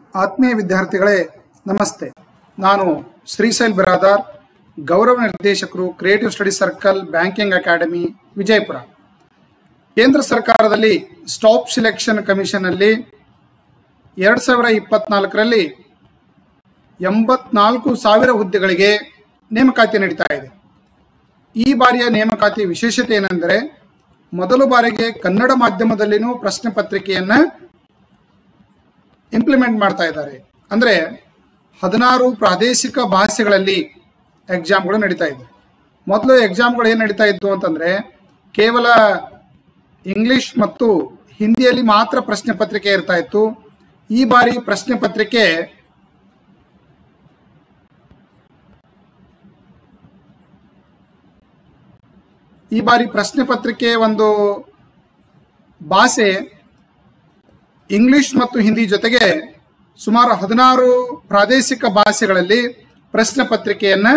ಆತ್ಮೀಯ ವಿದ್ಯಾರ್ಥಿಗಳೇ ನಮಸ್ತೆ ನಾನು ಶ್ರೀಶೈಲ್ ಬಿರಾದಾರ್ ಗೌರವ ನಿರ್ದೇಶಕರು creative study circle banking academy Vijayapura ಕೇಂದ್ರ ಸರ್ಕಾರದಲ್ಲಿ ಸ್ಟಾಪ್ ಸಿಲೆಕ್ಷನ್ ಕಮಿಷನ್ನಲ್ಲಿ ಎರಡು ಸಾವಿರ ಇಪ್ಪತ್ನಾಲ್ಕರಲ್ಲಿ ಎಂಬತ್ನಾಲ್ಕು ಸಾವಿರ ಹುದ್ದೆಗಳಿಗೆ ನೇಮಕಾತಿ ನಡೀತಾ ಇದೆ ಈ ಬಾರಿಯ ನೇಮಕಾತಿ ವಿಶೇಷತೆ ಏನೆಂದರೆ ಮೊದಲು ಬಾರಿಗೆ ಕನ್ನಡ ಮಾಧ್ಯಮದಲ್ಲಿನೂ ಪ್ರಶ್ನೆ ಪತ್ರಿಕೆಯನ್ನು ಇಂಪ್ಲಿಮೆಂಟ್ ಮಾಡ್ತಾ ಇದ್ದಾರೆ ಅಂದರೆ ಹದಿನಾರು ಪ್ರಾದೇಶಿಕ ಭಾಷೆಗಳಲ್ಲಿ ಎಕ್ಸಾಮ್ಗಳು ನಡೀತಾ ಇದೆ ಮೊದಲು ಎಕ್ಸಾಮ್ಗಳು ಏನು ನಡೀತಾ ಇತ್ತು ಅಂತಂದರೆ ಕೇವಲ ಇಂಗ್ಲಿಷ್ ಮತ್ತು ಹಿಂದಿಯಲ್ಲಿ ಮಾತ್ರ ಪ್ರಶ್ನೆ ಪತ್ರಿಕೆ ಇರ್ತಾ ಇತ್ತು ಈ ಬಾರಿ ಪ್ರಶ್ನೆ ಪತ್ರಿಕೆ ಈ ಬಾರಿ ಪ್ರಶ್ನೆ ಪತ್ರಿಕೆ ಒಂದು ಭಾಷೆ ಇಂಗ್ಲಿಷ್ ಮತ್ತು ಹಿಂದಿ ಜೊತೆಗೆ ಸುಮಾರು ಹದಿನಾರು ಪ್ರಾದೇಶಿಕ ಭಾಷೆಗಳಲ್ಲಿ ಪ್ರಶ್ನೆ ಪತ್ರಿಕೆಯನ್ನು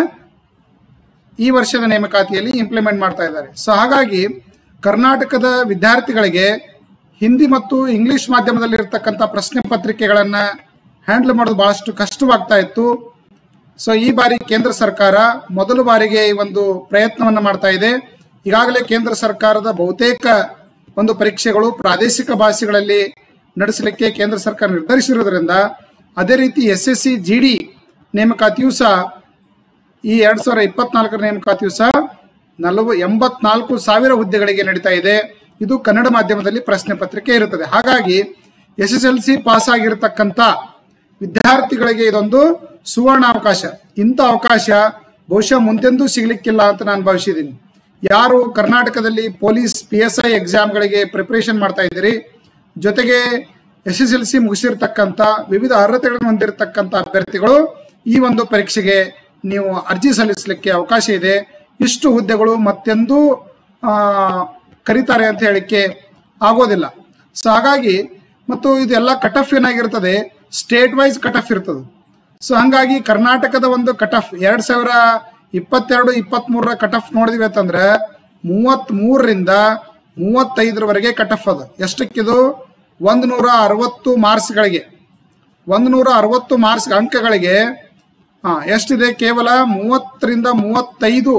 ಈ ವರ್ಷದ ನೇಮಕಾತಿಯಲ್ಲಿ ಇಂಪ್ಲಿಮೆಂಟ್ ಮಾಡ್ತಾ ಇದ್ದಾರೆ ಸೊ ಹಾಗಾಗಿ ಕರ್ನಾಟಕದ ವಿದ್ಯಾರ್ಥಿಗಳಿಗೆ ಹಿಂದಿ ಮತ್ತು ಇಂಗ್ಲಿಷ್ ಮಾಧ್ಯಮದಲ್ಲಿ ಇರತಕ್ಕಂಥ ಪ್ರಶ್ನೆ ಪತ್ರಿಕೆಗಳನ್ನು ಹ್ಯಾಂಡಲ್ ಮಾಡೋದು ಬಹಳಷ್ಟು ಕಷ್ಟವಾಗ್ತಾ ಇತ್ತು ಸೊ ಈ ಬಾರಿ ಕೇಂದ್ರ ಸರ್ಕಾರ ಮೊದಲು ಬಾರಿಗೆ ಈ ಒಂದು ಪ್ರಯತ್ನವನ್ನು ಮಾಡ್ತಾ ಇದೆ ಈಗಾಗಲೇ ಕೇಂದ್ರ ಸರ್ಕಾರದ ಬಹುತೇಕ ಒಂದು ಪರೀಕ್ಷೆಗಳು ಪ್ರಾದೇಶಿಕ ಭಾಷೆಗಳಲ್ಲಿ ನಡೆಸಲಿಕ್ಕೆ ಕೇಂದ್ರ ಸರ್ಕಾರ ನಿರ್ಧರಿಸಿರೋದ್ರಿಂದ ಅದೇ ರೀತಿ S S C G D ನೇಮಕಾತಿಯೂ ಸಹ ಈ ಎರಡು ಸಾವಿರ ಇಪ್ಪತ್ನಾಲ್ಕರ ನೇಮಕಾತಿಯು ಸಹ ನಲವ ಎಂಬತ್ನಾಲ್ಕು ಸಾವಿರ ಹುದ್ದೆಗಳಿಗೆ ನಡೀತಾ ಇದೆ ಇದು ಕನ್ನಡ ಮಾಧ್ಯಮದಲ್ಲಿ ಪ್ರಶ್ನೆ ಪತ್ರಿಕೆ ಇರುತ್ತದೆ ಹಾಗಾಗಿ S S L C pass ಆಗಿರತಕ್ಕಂಥ ವಿದ್ಯಾರ್ಥಿಗಳಿಗೆ ಇದೊಂದು ಸುವರ್ಣ ಅವಕಾಶ ಇಂಥ ಅವಕಾಶ ಬಹುಶಃ ಮುಂದೆಂದೂ ಸಿಗಲಿಕ್ಕಿಲ್ಲ ಅಂತ ನಾನು ಭಾವಿಸಿದ್ದೀನಿ ಯಾರು ಕರ್ನಾಟಕದಲ್ಲಿ ಪೊಲೀಸ್ ಪಿ ಎಸ್ ಐ ಎಕ್ಸಾಮ್ಗಳಿಗೆ ಪ್ರಿಪರೇಷನ್ ಮಾಡ್ತಾ ಇದ್ದೀರಿ ಜೊತೆಗೆ ಎಸ್ ಎಸ್ ಎಲ್ ಸಿ ಮುಗಿಸಿರ್ತಕ್ಕಂಥ ವಿವಿಧ ಅರ್ಹತೆಗಳನ್ನು ಹೊಂದಿರತಕ್ಕಂಥ ಅಭ್ಯರ್ಥಿಗಳು ಈ ಒಂದು ಪರೀಕ್ಷೆಗೆ ನೀವು ಅರ್ಜಿ ಸಲ್ಲಿಸಲಿಕ್ಕೆ ಅವಕಾಶ ಇದೆ ಇಷ್ಟು ಹುದ್ದೆಗಳು ಮತ್ತೆಂದೂ ಆ, ಕರೀತಾರೆ ಅಂತ ಹೇಳಿಕ್ಕೆ ಆಗೋದಿಲ್ಲ ಸೊ ಹಾಗಾಗಿ ಮತ್ತು ಇದೆಲ್ಲ ಕಟ್ ಆಫ್ ಏನಾಗಿರ್ತದೆ ಸ್ಟೇಟ್ ವೈಸ್ ಕಟ್ ಆಫ್ ಇರ್ತದೆ ಸೊ ಹಂಗಾಗಿ ಕರ್ನಾಟಕದ ಒಂದು ಕಟ್ ಆಫ್ ಎರಡ್ ಸಾವಿರ ಇಪ್ಪತ್ತೆರಡು ಇಪ್ಪತ್ತ್ ಮೂರರ ಕಟ್ ಆಫ್ ನೋಡಿದ್ವಿ ಅಂತಂದ್ರೆ ಮೂವತ್ತ್ ಮೂರರಿಂದ ಮೂವತ್ತೈದರವರೆಗೆ ಕಟ್ ಆಫ್ ಅದು ಎಷ್ಟಕ್ಕಿದು ಒಂದು ನೂರ ಅರವತ್ತು ಮಾರ್ಕ್ಸ್ಗಳಿಗೆ ಒಂದು ನೂರ ಅರವತ್ತು ಮಾರ್ಕ್ಸ್ ಅಂಕಗಳಿಗೆ ಆ, ಎಷ್ಟಿದೆ ಕೇವಲ ಮೂವತ್ತರಿಂದ ಮೂವತ್ತೈದು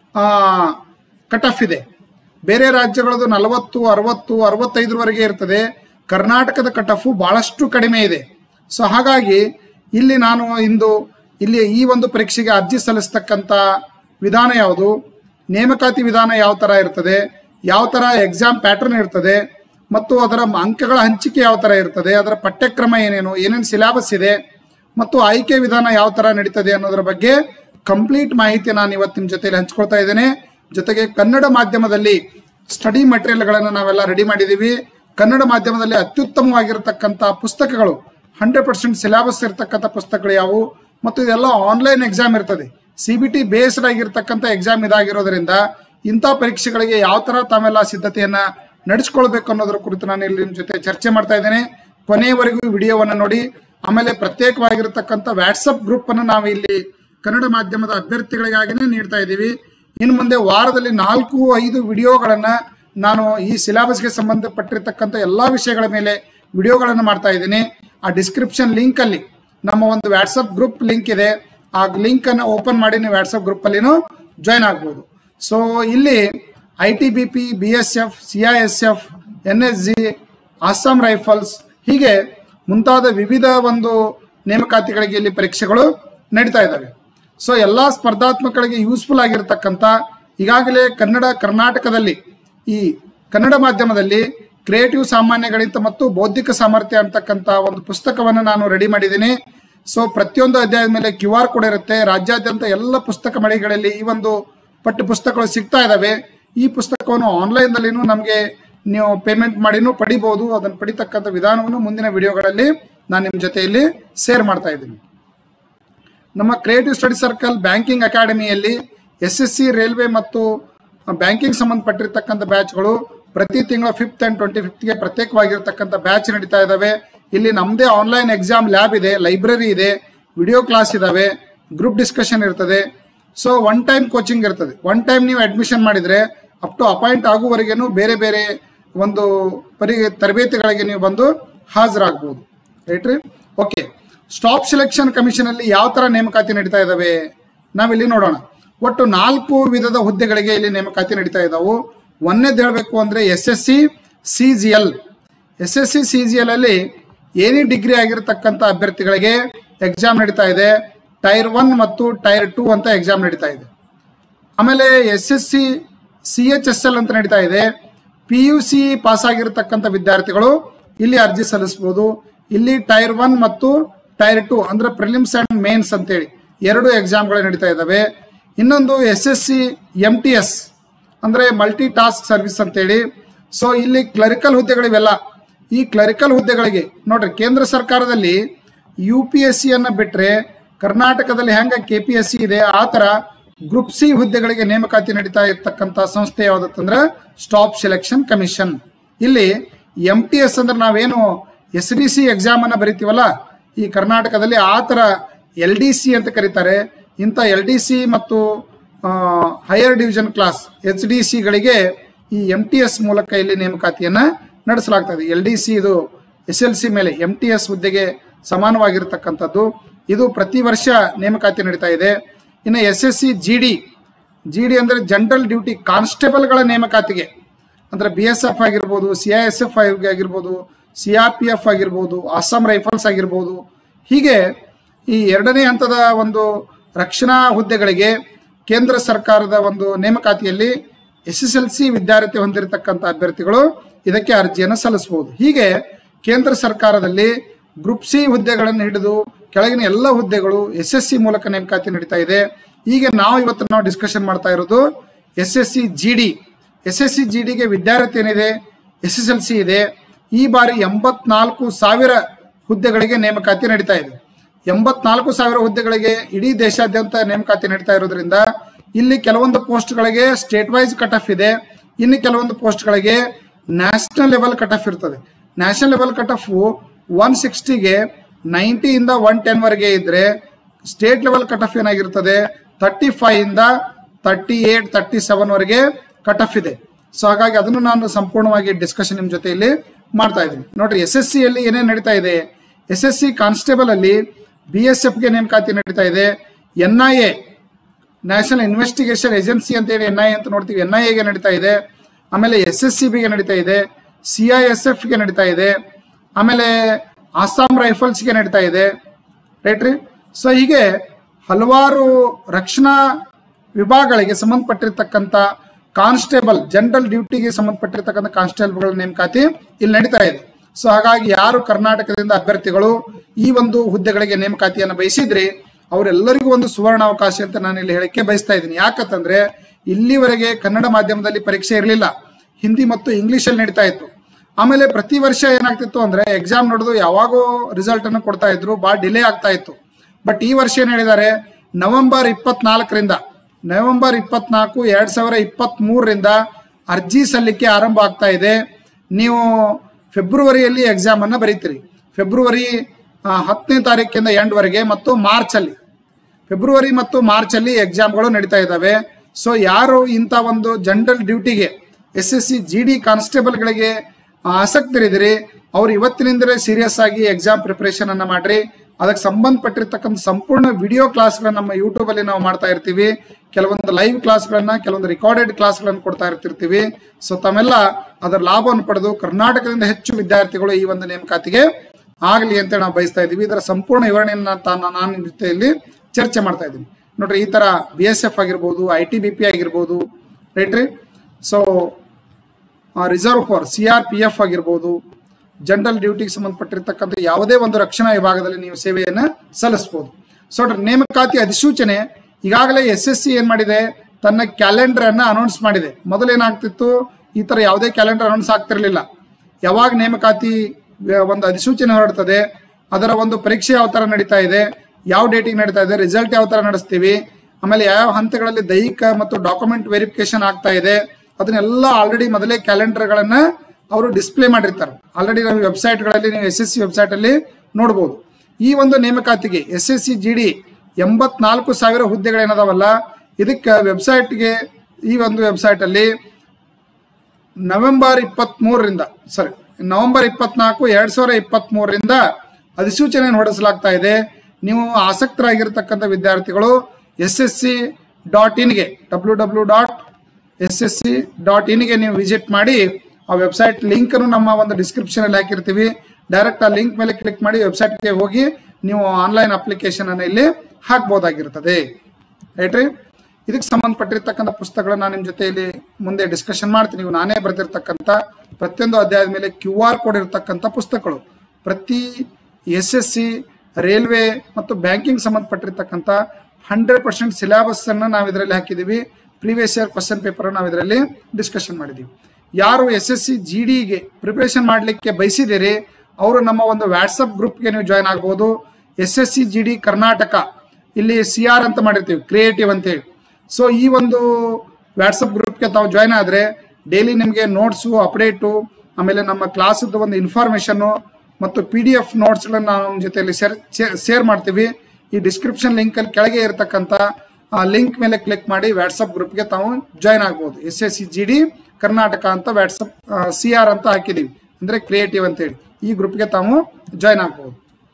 ಕಟ್ ಆಫ್ ಇದೆ ಬೇರೆ ರಾಜ್ಯಗಳದು ನಲವತ್ತು ಅರವತ್ತು ಅರವತ್ತೈದರವರೆಗೆ ಇರ್ತದೆ ಕರ್ನಾಟಕದ ಕಟ್ ಆಫು ಬಹಳಷ್ಟು ಕಡಿಮೆ ಇದೆ ಸೊ ಹಾಗಾಗಿ ಇಲ್ಲಿ ನಾನು ಇಂದು ಇಲ್ಲಿ ಈ ಒಂದು ಪರೀಕ್ಷೆಗೆ ಅರ್ಜಿ ಸಲ್ಲಿಸ್ತಕ್ಕಂಥ ವಿಧಾನ ಯಾವುದು ನೇಮಕಾತಿ ವಿಧಾನ ಯಾವ ಥರ ಇರ್ತದೆ ಯಾವ ಥರ ಎಕ್ಸಾಮ್ ಪ್ಯಾಟರ್ನ್ ಇರ್ತದೆ ಮತ್ತು ಅದರ ಅಂಕಗಳ ಹಂಚಿಕೆ ಯಾವ ಥರ ಇರ್ತದೆ ಅದರ ಪಠ್ಯಕ್ರಮ ಏನೇನು ಏನೇನು ಸಿಲೆಬಸ್ ಇದೆ ಮತ್ತು ಆಯ್ಕೆ ವಿಧಾನ ಯಾವ ಥರ ನಡೀತದೆ ಅನ್ನೋದ್ರ ಬಗ್ಗೆ ಕಂಪ್ಲೀಟ್ ಮಾಹಿತಿ ನಾನು ಇವತ್ತು ನಿಮ್ಮ ಜೊತೆಲಿ ಹಂಚ್ಕೊಳ್ತಾ ಇದ್ದೇನೆ ಜೊತೆಗೆ ಕನ್ನಡ ಮಾಧ್ಯಮದಲ್ಲಿ ಸ್ಟಡಿ ಮಟೀರಿಯಲ್ಗಳನ್ನು ನಾವೆಲ್ಲ ರೆಡಿ ಮಾಡಿದ್ದೀವಿ ಕನ್ನಡ ಮಾಧ್ಯಮದಲ್ಲಿ ಅತ್ಯುತ್ತಮವಾಗಿರತಕ್ಕಂಥ ಪುಸ್ತಕಗಳು ಹಂಡ್ರೆಡ್ ಪರ್ಸೆಂಟ್ ಸಿಲೆಬಸ್ ಇರತಕ್ಕಂಥ ಪುಸ್ತಕಗಳು ಯಾವುವು ಮತ್ತು ಇದೆಲ್ಲ ಆನ್ಲೈನ್ ಎಕ್ಸಾಮ್ ಇರ್ತದೆ ಸಿ ಬಿ ಟಿ ಬೇಸ್ಡ್ ಆಗಿರ್ತಕ್ಕಂಥ ಎಕ್ಸಾಮ್ ಇದಾಗಿರೋದ್ರಿಂದ ಇಂಥ ಪರೀಕ್ಷೆಗಳಿಗೆ ಯಾವ ಥರ ತಾವೆಲ್ಲ ಸಿದ್ಧತೆಯನ್ನ ನಡೆಸ್ಕೊಳ್ಬೇಕು ಅನ್ನೋದ್ರ ಕುರಿತು ನಾನು ಇಲ್ಲಿ ನಿಮ್ಮ ಜೊತೆ ಚರ್ಚೆ ಮಾಡ್ತಾ ಇದ್ದೇನೆ ಕೊನೆಯವರೆಗೂ ವಿಡಿಯೋವನ್ನು ನೋಡಿ ಆಮೇಲೆ ಪ್ರತ್ಯೇಕವಾಗಿರತಕ್ಕಂಥ ವಾಟ್ಸಪ್ ಗ್ರೂಪ್ ಅನ್ನು ನಾವು ಇಲ್ಲಿ ಕನ್ನಡ ಮಾಧ್ಯಮದ ಅಭ್ಯರ್ಥಿಗಳಿಗಾಗಿನೇ ನೀಡ್ತಾ ಇದ್ದೀವಿ ಇನ್ನು ಮುಂದೆ ವಾರದಲ್ಲಿ ನಾಲ್ಕು ಐದು ವಿಡಿಯೋಗಳನ್ನ ನಾನು ಈ ಸಿಲೆಬಸ್ಗೆ ಸಂಬಂಧಪಟ್ಟಿರ್ತಕ್ಕಂಥ ಎಲ್ಲಾ ವಿಷಯಗಳ ಮೇಲೆ ವಿಡಿಯೋಗಳನ್ನು ಮಾಡ್ತಾ ಇದ್ದೀನಿ ಆ ಡಿಸ್ಕ್ರಿಪ್ಷನ್ ಲಿಂಕ್ ಅಲ್ಲಿ ನಮ್ಮ ಒಂದು ವಾಟ್ಸಪ್ ಗ್ರೂಪ್ ಲಿಂಕ್ ಇದೆ ಆ ಲಿಂಕ್ ಅನ್ನು ಓಪನ್ ಮಾಡಿ ನೀವು ವಾಟ್ಸಪ್ ಗ್ರೂಪ್ ಅಲ್ಲಿನೂ ಜಾಯ್ನ್ ಆಗ್ಬೋದು ಸೊ ಇಲ್ಲಿ I T B P B S F C I S F N S G Assam rifles ಹೀಗೆ ಮುಂತಾದ ವಿವಿಧ ಒಂದು ನೇಮಕಾತಿಗಳಿಗೆ ಇಲ್ಲಿ ಪರೀಕ್ಷೆಗಳು ನಡೀತಾ ಇದ್ದಾವೆ ಸೊ ಎಲ್ಲ ಸ್ಪರ್ಧಾತ್ಮಕಗಳಿಗೆ ಯೂಸ್ಫುಲ್ ಆಗಿರತಕ್ಕಂಥ ಈಗಾಗಲೇ ಕನ್ನಡ ಕರ್ನಾಟಕದಲ್ಲಿ ಈ ಕನ್ನಡ ಮಾಧ್ಯಮದಲ್ಲಿ ಕ್ರಿಯೇಟಿವ್ ಸಾಮಾನ್ಯ ಗಣಿತ ಮತ್ತು ಬೌದ್ಧಿಕ ಸಾಮರ್ಥ್ಯ ಅಂತಕ್ಕಂಥ ಒಂದು ಪುಸ್ತಕವನ್ನು ನಾನು ರೆಡಿ ಮಾಡಿದ್ದೀನಿ ಸೊ ಪ್ರತಿಯೊಂದು ಅಧ್ಯಾಯದ ಮೇಲೆ ಕ್ಯೂ ಆರ್ ಕೋಡ್ ಇರುತ್ತೆ ರಾಜ್ಯಾದ್ಯಂತ ಎಲ್ಲ ಪುಸ್ತಕ ಮಳಿಗೆಗಳಲ್ಲಿ ಈ ಒಂದು ಪಠ್ಯ ಪುಸ್ತಕಗಳು ಸಿಗ್ತಾ ಇದ್ದಾವೆ ಈ ಪುಸ್ತಕವನ್ನು ಆನ್ಲೈನ್ನಲ್ಲಿನೂ ನಮಗೆ ನೀವು ಪೇಮೆಂಟ್ ಮಾಡಿನೂ ಪಡಿಬೋದು ಅದನ್ನು ಪಡಿತಕ್ಕಂಥ ವಿಧಾನವನ್ನು ಮುಂದಿನ ವಿಡಿಯೋಗಳಲ್ಲಿ ನಾನು ನಿಮ್ಮ ಜೊತೆಯಲ್ಲಿ ಶೇರ್ ಮಾಡ್ತಾ ಇದ್ದೀನಿ ನಮ್ಮ ಕ್ರಿಯೇಟಿವ್ ಸ್ಟಡಿ ಸರ್ಕಲ್ ಬ್ಯಾಂಕಿಂಗ್ ಅಕಾಡೆಮಿಯಲ್ಲಿ ಎಸ್ ಎಸ್ ಸಿ ರೈಲ್ವೆ ಮತ್ತು ಬ್ಯಾಂಕಿಂಗ್ ಸಂಬಂಧಪಟ್ಟಿರ್ತಕ್ಕಂಥ ಬ್ಯಾಚ್ಗಳು ಪ್ರತಿ ತಿಂಗಳ ಫಿಫ್ತ್ ಆ್ಯಂಡ್ ಟ್ವೆಂಟಿ ಫಿಫ್ತ್ಗೆ ಪ್ರತ್ಯೇಕವಾಗಿರ್ತಕ್ಕಂಥ ಬ್ಯಾಚ್ ನಡೀತಾ ಇದ್ದಾವೆ ಇಲ್ಲಿ ನಮ್ಮದೇ ಆನ್ಲೈನ್ ಎಕ್ಸಾಮ್ ಲ್ಯಾಬ್ ಇದೆ ಲೈಬ್ರರಿ ಇದೆ ವಿಡಿಯೋ ಕ್ಲಾಸ್ ಇದ್ದಾವೆ ಗ್ರೂಪ್ ಡಿಸ್ಕಷನ್ ಇರ್ತದೆ ಸೊ ಒನ್ ಟೈಮ್ ಕೋಚಿಂಗ್ ಇರ್ತದೆ ಒನ್ ಟೈಮ್ ನೀವು ಅಡ್ಮಿಷನ್ ಮಾಡಿದರೆ ಅಪ್ ಟು ಅಪಾಯಿಂಟ್ ಆಗುವವರೆಗೇನು ಬೇರೆ ಬೇರೆ ಒಂದು ಪರಿ ತರಬೇತಿಗಳಿಗೆ ನೀವು ಬಂದು ಹಾಜರಾಗ್ಬೋದು ರೈಟ್ ರೀ ಓಕೆ ಸ್ಟಾಪ್ ಸೆಲೆಕ್ಷನ್ ಕಮಿಷನ್ ಅಲ್ಲಿ ಯಾವ ತರ ನೇಮಕಾತಿ ನಡೀತಾ ಇದಾವೆ ನಾವಿಲ್ಲಿ ನೋಡೋಣ ಒಟ್ಟು ನಾಲ್ಕು ವಿಧದ ಹುದ್ದೆಗಳಿಗೆ ಇಲ್ಲಿ ನೇಮಕಾತಿ ನಡೀತಾ ಇದ್ದಾವು ಒಂದೇದು ಹೇಳಬೇಕು ಅಂದ್ರೆ S S C C G L S S C C G L ಅಲ್ಲಿ ಏನೇ ಡಿಗ್ರಿ ಆಗಿರತಕ್ಕಂಥ ಅಭ್ಯರ್ಥಿಗಳಿಗೆ ಎಕ್ಸಾಮ್ ನಡೀತಾ ಇದೆ ಟೈರ್ ಒನ್ ಮತ್ತು ಟೈರ್ ಟೂ ಅಂತ ಎಕ್ಸಾಮ್ ನಡೀತಾ ಇದೆ ಆಮೇಲೆ S S C C H S L ಅಂತ ನಡೀತಾ ಇದೆ ಪಿ ಯು ಸಿ ಪಾಸ್ ಆಗಿರತಕ್ಕಂಥ ವಿದ್ಯಾರ್ಥಿಗಳು ಇಲ್ಲಿ ಅರ್ಜಿ ಸಲ್ಲಿಸಬಹುದು ಇಲ್ಲಿ ಟೈರ್ ಒನ್ ಮತ್ತು ಟೈರ್ ಟು ಅಂದ್ರೆ ಪ್ರಿಲಿಮ್ಸ್ ಅಂಡ್ ಮೇನ್ಸ್ ಅಂತೇಳಿ ಎರಡು ಎಕ್ಸಾಮ್ಗಳು ನಡೀತಾ ಇದ್ದಾವೆ ಇನ್ನೊಂದು S S C M T S ಅಂದ್ರೆ ಮಲ್ಟಿ ಟಾಸ್ಕ್ ಸರ್ವಿಸ್ ಅಂತೇಳಿ ಸೊ ಇಲ್ಲಿ ಕ್ಲರಿಕಲ್ ಹುದ್ದೆಗಳಿವೆಲ್ಲ ಈ ಕ್ಲರಿಕಲ್ ಹುದ್ದೆಗಳಿಗೆ ನೋಡ್ರಿ ಕೇಂದ್ರ ಸರ್ಕಾರದಲ್ಲಿ ಯು ಪಿ ಎಸ್ ಸಿ ಅನ್ನ ಬಿಟ್ರೆ ಕರ್ನಾಟಕದಲ್ಲಿ ಹೆಂಗ ಕೆ ಪಿ ಎಸ್ ಸಿ ಇದೆ ಆ ತರ ಗ್ರೂಪ್ ಸಿ ಹುದ್ದೆಗಳಿಗೆ ನೇಮಕಾತಿ ನಡೀತಾ ಇರ್ತಕ್ಕಂಥ ಸಂಸ್ಥೆ ಯಾವ್ದತ್ತಂದ್ರೆ ಸ್ಟಾಪ್ ಸೆಲೆಕ್ಷನ್ ಕಮಿಷನ್ ಇಲ್ಲಿ ಎಂ ಟಿ ಎಸ್ ಅಂದ್ರೆ ನಾವೇನು ಎಸ್ ಡಿ ಸಿ ಎಕ್ಸಾಮ್ ಅನ್ನ ಬರಿತೀವಲ್ಲ ಈ ಕರ್ನಾಟಕದಲ್ಲಿ ಆ ತರ ಎಲ್ ಡಿ ಸಿ ಅಂತ ಕರೀತಾರೆ ಇಂಥ ಎಲ್ ಡಿ ಸಿ ಮತ್ತು higher division class H D ಸಿಗಳಿಗೆ ಈ ಎಂ ಟಿ ಎಸ್ ಮೂಲಕ ಇಲ್ಲಿ ನೇಮಕಾತಿಯನ್ನ ನಡೆಸಲಾಗ್ತದೆ ಎಲ್ ಡಿ ಸಿ ಇದು ಎಸ್ ಎಲ್ ಸಿ ಮೇಲೆ ಎಂ ಟಿ ಎಸ್ ಹುದ್ದೆಗೆ ಸಮಾನವಾಗಿರ್ತಕ್ಕಂಥದ್ದು ಇದು ಪ್ರತಿ ವರ್ಷ ನೇಮಕಾತಿ ನಡೀತಾ ಇದೆ ಇನ್ನು S S C G D G D ಅಂದರೆ ಜನರಲ್ ಡ್ಯೂಟಿ ಕಾನ್ಸ್ಟೇಬಲ್ಗಳ ನೇಮಕಾತಿಗೆ ಅಂದರೆ ಬಿ ಎಸ್ ಎಫ್ ಆಗಿರ್ಬೋದು ಸಿ ಐ ಎಸ್ ಎಫ್ ಆಗಿರ್ಬೋದು ಸಿ ಆರ್ ಪಿ ಎಫ್ ಆಗಿರ್ಬೋದು ಅಸ್ಸಾಂ ರೈಫಲ್ಸ್ ಆಗಿರ್ಬೋದು ಹೀಗೆ ಈ ಎರಡನೇ ಹಂತದ ಒಂದು ರಕ್ಷಣಾ ಹುದ್ದೆಗಳಿಗೆ ಕೇಂದ್ರ ಸರ್ಕಾರದ ಒಂದು ನೇಮಕಾತಿಯಲ್ಲಿ ಎಸ್ ಎಸ್ ಎಲ್ ಸಿ ವಿದ್ಯಾರ್ಥಿ ಹೊಂದಿರತಕ್ಕಂಥ ಅಭ್ಯರ್ಥಿಗಳು ಇದಕ್ಕೆ ಅರ್ಜಿಯನ್ನು ಸಲ್ಲಿಸಬಹುದು ಹೀಗೆ ಕೇಂದ್ರ ಸರ್ಕಾರದಲ್ಲಿ ಗ್ರೂಪ್ ಸಿ ಹುದ್ದೆಗಳನ್ನು ಹಿಡಿದು ಕೆಳಗಿನ ಎಲ್ಲ ಹುದ್ದೆಗಳು ಎಸ್ ಎಸ್ ಸಿ ಮೂಲಕ ನೇಮಕಾತಿ ನಡೀತಾ ಇದೆ ಈಗ ನಾವು ಇವತ್ತು ನಾವು ಡಿಸ್ಕಷನ್ ಮಾಡ್ತಾ ಇರೋದು S S C G D S S C G ಡಿಗೆ ವಿದ್ಯಾರ್ಥಿ ಏನಿದೆ ಎಸ್ ಎಸ್ ಎಲ್ ಸಿ ಇದೆ ಈ ಬಾರಿ ಎಂಬತ್ನಾಲ್ಕು ಸಾವಿರ ಹುದ್ದೆಗಳಿಗೆ ನೇಮಕಾತಿ ನಡೀತಾ ಇದೆ ಎಂಬತ್ನಾಲ್ಕು ಸಾವಿರ ಹುದ್ದೆಗಳಿಗೆ ಇಡೀ ದೇಶಾದ್ಯಂತ ನೇಮಕಾತಿ ನಡೀತಾ ಇರೋದ್ರಿಂದ ಇಲ್ಲಿ ಕೆಲವೊಂದು ಪೋಸ್ಟ್ಗಳಿಗೆ ಸ್ಟೇಟ್ ವೈಸ್ ಕಟ್ ಆಫ್ ಇದೆ ಇನ್ನು ಕೆಲವೊಂದು ಪೋಸ್ಟ್ಗಳಿಗೆ ನ್ಯಾಷನಲ್ ಲೆವೆಲ್ ಕಟ್ ಆಫ್ ಇರ್ತದೆ national level cut off one ಸಿಕ್ಸ್ಟಿಗೆ ನೈಂಟಿಯಿಂದ ಒನ್ ಟೆನ್ ವರೆಗೆ ಇದ್ರೆ ಸ್ಟೇಟ್ ಲೆವೆಲ್ ಕಟ್ ಆಫ್ ಏನಾಗಿರ್ತದೆ ತರ್ಟಿ ಫೈವ್ ಇಂದ ತರ್ಟಿ ಏಟ್ ತರ್ಟಿ ಸೆವೆನ್ ವರೆಗೆ ಕಟ್ ಆಫ್ ಇದೆ ಸೊ ಹಾಗಾಗಿ ಅದನ್ನು ನಾನು ಸಂಪೂರ್ಣವಾಗಿ ಡಿಸ್ಕಷನ್ ನಿಮ್ಮ ಜೊತೆ ಇಲ್ಲಿ ಮಾಡ್ತಾ ಇದ್ದೀನಿ ನೋಡ್ರಿ ಎಸ್ ಎಸ್ ಸಿ ಅಲ್ಲಿ ಏನೇನು ನಡೀತಾ ಇದೆ ಎಸ್ ಎಸ್ ಸಿ ಕಾನ್ಸ್ಟೇಬಲ್ ಅಲ್ಲಿ ಬಿ ಎಸ್ ಎಫ್ಗೆ ನೇಮಕಾತಿ ನಡೀತಾ ಇದೆ N I A national investigation agency ಅಂತ ಹೇಳಿ ಎನ್ ಐ ಅಂತ ನೋಡ್ತೀವಿ ಎನ್ ಐ ಎಗೆ ನಡೀತಾ ಇದೆ ಆಮೇಲೆ ಎಸ್ ಎಸ್ ಸಿ ಬಿಗೆ ನಡೀತಾ ಇದೆ ಸಿ ಐ ಎಸ್ ಎಫ್ಗೆ ನಡೀತಾ ಇದೆ ಆಮೇಲೆ ಅಸ್ಸಾಂ ರೈಫಲ್ಸ್ಗೆ ನಡೀತಾ ಇದೆ ರೈಟ್ ರೀ ಸೊ ಹೀಗೆ ಹಲವಾರು ರಕ್ಷಣಾ ವಿಭಾಗಗಳಿಗೆ ಸಂಬಂಧಪಟ್ಟಿರ್ತಕ್ಕಂಥ ಕಾನ್ಸ್ಟೇಬಲ್ ಜನರಲ್ ಡ್ಯೂಟಿಗೆ ಸಂಬಂಧಪಟ್ಟಿರ್ತಕ್ಕಂಥ ಕಾನ್ಸ್ಟೇಬಲ್ಗಳ ನೇಮಕಾತಿ ಇಲ್ಲಿ ನಡೀತಾ ಇದೆ ಸೊ ಹಾಗಾಗಿ ಯಾರು ಕರ್ನಾಟಕದಿಂದ ಅಭ್ಯರ್ಥಿಗಳು ಈ ಒಂದು ಹುದ್ದೆಗಳಿಗೆ ನೇಮಕಾತಿಯನ್ನು ಬಯಸಿದ್ರಿ ಅವರೆಲ್ಲರಿಗೂ ಒಂದು ಸುವರ್ಣ ಅವಕಾಶ ಅಂತ ನಾನು ಇಲ್ಲಿ ಹೇಳಕ್ಕೆ ಬಯಸ್ತಾ ಇದ್ದೀನಿ ಯಾಕಂತಂದ್ರೆ ಇಲ್ಲಿವರೆಗೆ ಕನ್ನಡ ಮಾಧ್ಯಮದಲ್ಲಿ ಪರೀಕ್ಷೆ ಇರಲಿಲ್ಲ ಹಿಂದಿ ಮತ್ತು ಇಂಗ್ಲಿಷಲ್ಲಿ ನಡೀತಾ ಇತ್ತು ಆಮೇಲೆ ಪ್ರತಿ ವರ್ಷ ಏನಾಗ್ತಿತ್ತು ಅಂದ್ರೆ ಎಕ್ಸಾಮ್ ನಡೆದು ಯಾವಾಗೋ ರಿಸಲ್ಟ್ ಅನ್ನು ಕೊಡ್ತಾ ಇದ್ರು ಭಾಳ ಡಿಲೇ ಆಗ್ತಾ ಇತ್ತು ಬಟ್ ಈ ವರ್ಷ ಏನ್ ಹೇಳಿದ್ದಾರೆ ನವೆಂಬರ್ ಇಪ್ಪತ್ನಾಲ್ಕರಿಂದ ನವೆಂಬರ್ ಇಪ್ಪತ್ನಾಲ್ಕು ಎರಡ್ ಸಾವಿರ ಇಪ್ಪತ್ತ್ ಮೂರರಿಂದ ಅರ್ಜಿ ಸಲ್ಲಿಕೆ ಆರಂಭ ಆಗ್ತಾ ಇದೆ ನೀವು ಫೆಬ್ರವರಿಯಲ್ಲಿ ಎಕ್ಸಾಮ್ ಅನ್ನ ಬರೀತೀರಿ ಫೆಬ್ರವರಿ ಆ, ಹತ್ತನೇ ತಾರೀಕಿಂದ ಎಂಡ್ವರೆಗೆ ಮತ್ತು ಮಾರ್ಚಲ್ಲಿ ಫೆಬ್ರವರಿ ಮತ್ತು ಮಾರ್ಚಲ್ಲಿ ಎಕ್ಸಾಮ್ಗಳು ನಡೀತಾ ಇದ್ದಾವೆ ಸೊ ಯಾರು ಇಂಥ ಒಂದು ಜನರಲ್ ಡ್ಯೂಟಿಗೆ S S C G D ಕಾನ್ಸ್ಟೇಬಲ್ಗಳಿಗೆ ಆಸಕ್ತರಿದ್ದೀರಿ ಅವ್ರು ಇವತ್ತಿನಿಂದಲೇ ಸೀರಿಯಸ್ ಆಗಿ ಎಕ್ಸಾಮ್ ಪ್ರಿಪರೇಷನ್ ಅನ್ನ ಮಾಡ್ರಿ ಅದಕ್ಕೆ ಸಂಬಂಧಪಟ್ಟಿರ್ತಕ್ಕಂಥ ಸಂಪೂರ್ಣ ವಿಡಿಯೋ ಕ್ಲಾಸ್ಗಳನ್ನ ನಮ್ಮ ಯೂಟ್ಯೂಬ್ ಅಲ್ಲಿ ನಾವು ಮಾಡ್ತಾ ಇರ್ತೀವಿ ಕೆಲವೊಂದು ಲೈವ್ ಕ್ಲಾಸ್ಗಳನ್ನ ಕೆಲವೊಂದು ರಿಕಾರ್ಡೆಡ್ ಕ್ಲಾಸ್ಗಳನ್ನು ಕೊಡ್ತಾ ಇರ್ತಿರ್ತೀವಿ ಸೊ ತಮ್ಮೆಲ್ಲ ಅದರ ಲಾಭವನ್ನು ಪಡೆದು ಕರ್ನಾಟಕದಿಂದ ಹೆಚ್ಚು ವಿದ್ಯಾರ್ಥಿಗಳು ಈ ಒಂದು ನೇಮಕಾತಿಗೆ ಆಗಲಿ ಅಂತ ನಾವು ಬಯಸ್ತಾ ಇದ್ದೀವಿ ಇದರ ಸಂಪೂರ್ಣ ವಿವರಣೆಯನ್ನ ತಾನು ನಾನು ನಿಮ್ಮ ಜೊತೆಯಲ್ಲಿ ಚರ್ಚೆ ಮಾಡ್ತಾ ಇದ್ದೀನಿ ನೋಡ್ರಿ ಈ ತರ ಬಿ ಎಸ್ ಎಫ್ ಆಗಿರ್ಬೋದು ಐ ಟಿ ಬಿ ಪಿ ಆಗಿರ್ಬೋದು ರೈಟ್ ರೀ so reserve force C R P F ಆಗಿರ್ಬೋದು ಜನರಲ್ ಡ್ಯೂಟಿಗೆ ಸಂಬಂಧಪಟ್ಟಿರ್ತಕ್ಕಂಥ ಯಾವುದೇ ಒಂದು ರಕ್ಷಣಾ ವಿಭಾಗದಲ್ಲಿ ನೀವು ಸೇವೆಯನ್ನು ಸಲ್ಲಿಸಬಹುದು ಸೊ ನೋಡ್ರಿ, ನೇಮಕಾತಿ ಅಧಿಸೂಚನೆ ಈಗಾಗಲೇ ಎಸ್ ಎಸ್ ಸಿ ಏನ್ ಮಾಡಿದೆ ತನ್ನ ಕ್ಯಾಲೆಂಡರ್ ಅನ್ನ ಅನೌನ್ಸ್ ಮಾಡಿದೆ ಮೊದಲೇನಾಗ್ತಿತ್ತು ಈ ತರ ಯಾವುದೇ ಕ್ಯಾಲೆಂಡರ್ ಅನೌನ್ಸ್ ಆಗ್ತಿರ್ಲಿಲ್ಲ ಯಾವಾಗ ನೇಮಕಾತಿ ವ್ಯ- ಒಂದು ಅಧಿಸೂಚನೆ ಹೊರಡ್ತದೆ ಅದರ ಒಂದು ಪರೀಕ್ಷೆ ಯಾವ ತರ ನಡೀತಾ ಇದೆ ಯಾವ ಡೇಟಿಗೆ ನಡೀತಾ ಇದೆ ರಿಸಲ್ಟ್ ಯಾವ ತರ ನಡೆಸ್ತೀವಿ ಆಮೇಲೆ ಯಾವ ಹಂತಗಳಲ್ಲಿ ದೈಹಿಕ ಮತ್ತು ಡಾಕ್ಯುಮೆಂಟ್ ವೆರಿಫಿಕೇಶನ್ ಆಗ್ತಾ ಇದೆ ಅದನ್ನೆಲ್ಲ ಆಲ್ರೆಡಿ ಮೊದಲೇ ಕ್ಯಾಲೆಂಡರ್ಗಳನ್ನ ಅವರು ಡಿಸ್ಪ್ಲೇ ಮಾಡಿರ್ತಾರೆ ಆಲ್ರೆಡಿ ನಾವು ವೆಬ್ಸೈಟ್ಗಳಲ್ಲಿ ನೀವು ಎಸ್ ಎಸ್ ಸಿ ವೆಬ್ಸೈಟ್ ಅಲ್ಲಿ ನೋಡ್ಬೋದು ಈ ಒಂದು ನೇಮಕಾತಿಗೆ S S C G D ಎಂಬತ್ನಾಲ್ಕು ಸಾವಿರ ಹುದ್ದೆಗಳೇನದಾವಲ್ಲ ಇದಕ್ಕೆ ವೆಬ್ಸೈಟ್ಗೆ ಈ ಒಂದು ವೆಬ್ಸೈಟ್ ಅಲ್ಲಿ ನವೆಂಬರ್ ಇಪ್ಪತ್ತ್ ಮೂರರಿಂದ ಸಾರಿ ನವೆಂಬರ್ ಇಪ್ಪತ್ನಾಲ್ಕು ಎರಡ್ ಸಾವಿರ ಇಪ್ಪತ್ತ್ ಮೂರರಿಂದ ಅಧಿಸೂಚನೆಯನ್ನು ಹೊರಡಿಸಲಾಗ್ತಾ ಇದೆ ನೀವು ಆಸಕ್ತರಾಗಿರ್ತಕ್ಕಂಥ ವಿದ್ಯಾರ್ಥಿಗಳು ಎಸ್ ಎಸ್ ಸಿ ಡಾಟ್ ಇನ್ಗೆ W W dot S S C dot ಇನ್ಗೆ ನೀವು ವಿಸಿಟ್ ಮಾಡಿ ಆ ವೆಬ್ಸೈಟ್ ಲಿಂಕನ್ನು ನಮ್ಮ ಒಂದು ಡಿಸ್ಕ್ರಿಪ್ಷನ್ ಅಲ್ಲಿ ಹಾಕಿರ್ತೀವಿ ಡೈರೆಕ್ಟ್ ಆ ಲಿಂಕ್ ಮೇಲೆ ಕ್ಲಿಕ್ ಮಾಡಿ ವೆಬ್ಸೈಟ್ಗೆ ಹೋಗಿ ನೀವು ಆನ್ಲೈನ್ ಅಪ್ಲಿಕೇಶನ್ ಅನ್ನು ಇಲ್ಲಿ ಹಾಕ್ಬೋದಾಗಿರ್ತದೆ ರೈಟ್ರಿ ಇದಕ್ಕೆ ಸಂಬಂಧಪಟ್ಟಿರ್ತಕ್ಕಂಥ ಪುಸ್ತಕಗಳನ್ನ ನಾನು ನಿಮ್ಮ ಜೊತೆ ಇಲ್ಲಿ ಮುಂದೆ ಡಿಸ್ಕಷನ್ ಮಾಡ್ತೀನಿ ಇವು ನಾನೇ ಬರೆದಿರ್ತಕ್ಕಂಥ ಪ್ರತಿಯೊಂದು ಅಧ್ಯಾಯದ ಮೇಲೆ ಕ್ಯೂ ಆರ್ ಕೋಡ್ ಇರತಕ್ಕಂಥ ಪುಸ್ತಕಗಳು ಪ್ರತಿ ಎಸ್ ಎಸ್ ಸಿ ರೈಲ್ವೆ ಮತ್ತು ಬ್ಯಾಂಕಿಂಗ್ ಸಂಬಂಧಪಟ್ಟಿರ್ತಕ್ಕಂಥ ಹಂಡ್ರೆಡ್ ಪರ್ಸೆಂಟ್ ಸಿಲೆಬಸ್ ಅನ್ನು ನಾವು ಇದರಲ್ಲಿ ಹಾಕಿದ್ದೀವಿ ಪ್ರೀವಿಯಸ್ ಇಯರ್ ಕ್ವಶನ್ ಪೇಪರ್ ನಾವು ಇದರಲ್ಲಿ ಡಿಸ್ಕಷನ್ ಮಾಡಿದ್ದೀವಿ ಯಾರು ಎಸ್ ಎಸ್ ಸಿ ಜಿ ಡಿಗೆ ಪ್ರಿಪರೇಷನ್ ಮಾಡಲಿಕ್ಕೆ ಬಯಸಿದ್ದೀರಿ ಅವರು ನಮ್ಮ ಒಂದು ವಾಟ್ಸಪ್ ಗ್ರೂಪ್ಗೆ ನೀವು ಜಾಯ್ನ್ ಆಗ್ಬೋದು S S C G D Karnataka ಇಲ್ಲಿ ಸಿ ಆರ್ ಅಂತ ಮಾಡಿರ್ತೀವಿ ಕ್ರಿಯೇಟಿವ್ ಅಂತೇಳಿ ಸೊ ಈ ಒಂದು ವಾಟ್ಸಪ್ ಗ್ರೂಪ್ಗೆ ತಾವು ಜಾಯ್ನ್ ಆದರೆ ಡೈಲಿ ನಿಮಗೆ ನೋಟ್ಸು ಅಪ್ಡೇಟು ಆಮೇಲೆ ನಮ್ಮ ಕ್ಲಾಸದ್ದು ಒಂದು ಇನ್ಫಾರ್ಮೇಷನ್ನು ಮತ್ತು ಪಿ ಡಿ ಎಫ್ ನೋಟ್ಸ್ಗಳನ್ನು ನಾವು ನಮ್ಮ ಜೊತೆಯಲ್ಲಿ ಶೇರ್ ಶೇರ್ ಮಾಡ್ತೀವಿ ಈ ಡಿಸ್ಕ್ರಿಪ್ಷನ್ ಲಿಂಕಲ್ಲಿ ಕೆಳಗೆ ಇರತಕ್ಕಂಥ ಆ ಲಿಂಕ್ ಮೇಲೆ ಕ್ಲಿಕ್ ಮಾಡಿ ವಾಟ್ಸಪ್ ಗ್ರೂಪ್ಗೆ ತಾವು ಜಾಯ್ನ್ ಆಗ್ಬೋದು S S C G D Karnataka ಅಂತ ವಾಟ್ಸಪ್ ಸಿ ಆರ್ ಅಂತ ಹಾಕಿದ್ದೀವಿ ಅಂದರೆ ಕ್ರಿಯೇಟಿವ್ ಅಂತೇಳಿ ಈ ಗ್ರೂಪ್ಗೆ ತಾವು ಜಾಯ್ನ್ ಆಗ್ಬೋದು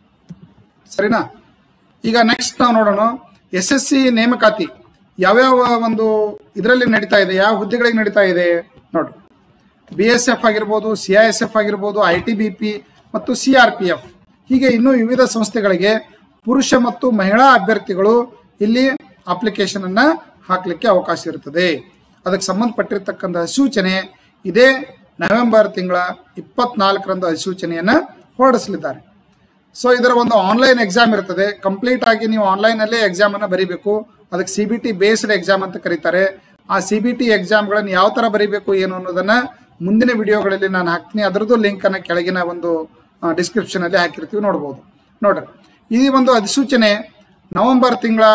ಸರಿನಾ ಈಗ ನೆಕ್ಸ್ಟ್ ನಾವು ನೋಡೋಣ ಎಸ್ ಎಸ್ ಸಿ ನೇಮಕಾತಿ ಯಾವ್ಯಾವ ಒಂದು ಇದರಲ್ಲಿ ನಡೀತಾ ಇದೆ ಯಾವ ಹುದ್ದೆಗಳಿಗೆ ನಡೀತಾ ಇದೆ ನೋಡ್ರಿ ಬಿ ಎಸ್ ಎಫ್ ಆಗಿರ್ಬೋದು ಸಿ ಐ ಎಸ್ ಎಫ್ ಆಗಿರ್ಬೋದು ಐ ಟಿ ಬಿ ಪಿ ಮತ್ತು ಸಿ ಆರ್ ಪಿ ಎಫ್ ಹೀಗೆ ಇನ್ನೂ ವಿವಿಧ ಸಂಸ್ಥೆಗಳಿಗೆ ಪುರುಷ ಮತ್ತು ಮಹಿಳಾ ಅಭ್ಯರ್ಥಿಗಳು ಇಲ್ಲಿ ಅಪ್ಲಿಕೇಶನ್ ಅನ್ನ ಹಾಕಲಿಕ್ಕೆ ಅವಕಾಶ ಇರುತ್ತದೆ ಅದಕ್ಕೆ ಸಂಬಂಧಪಟ್ಟಿರ್ತಕ್ಕಂಥ ಅಧಿಸೂಚನೆ ಇದೇ ನವೆಂಬರ್ ತಿಂಗಳ ಇಪ್ಪತ್ನಾಲ್ಕರಂದು ಅಧಿಸೂಚನೆಯನ್ನ ಹೊರಡಿಸಲಿದ್ದಾರೆ ಸೊ ಇದರ ಒಂದು ಆನ್ಲೈನ್ ಎಕ್ಸಾಮ್ ಇರ್ತದೆ ಕಂಪ್ಲೀಟ್ ಆಗಿ ನೀವು ಆನ್ಲೈನ್ ಅಲ್ಲೇ ಎಕ್ಸಾಮ್ ಅನ್ನ ಬರೀಬೇಕು ಅದಕ್ಕೆ C B T based exam ಅಂತ ಕರೀತಾರೆ ಆ ಸಿ ಬಿ ಟಿ ಎಕ್ಸಾಮ್ಗಳನ್ನು ಯಾವ ತರ ಬರೀಬೇಕು ಏನು ಅನ್ನೋದನ್ನ ಮುಂದಿನ ವಿಡಿಯೋಗಳಲ್ಲಿ ನಾನು ಹಾಕ್ತೀನಿ ಅದರದ್ದು ಲಿಂಕ್ ಅನ್ನ ಕೆಳಗಿನ ಒಂದು ಡಿಸ್ಕ್ರಿಪ್ಷನ್ ಅಲ್ಲಿ ಹಾಕಿರ್ತೀವಿ ನೋಡ್ಬೋದು ನೋಡ್ರಿ ಈ ಒಂದು ಅಧಿಸೂಚನೆ ನವೆಂಬರ್ ತಿಂಗಳ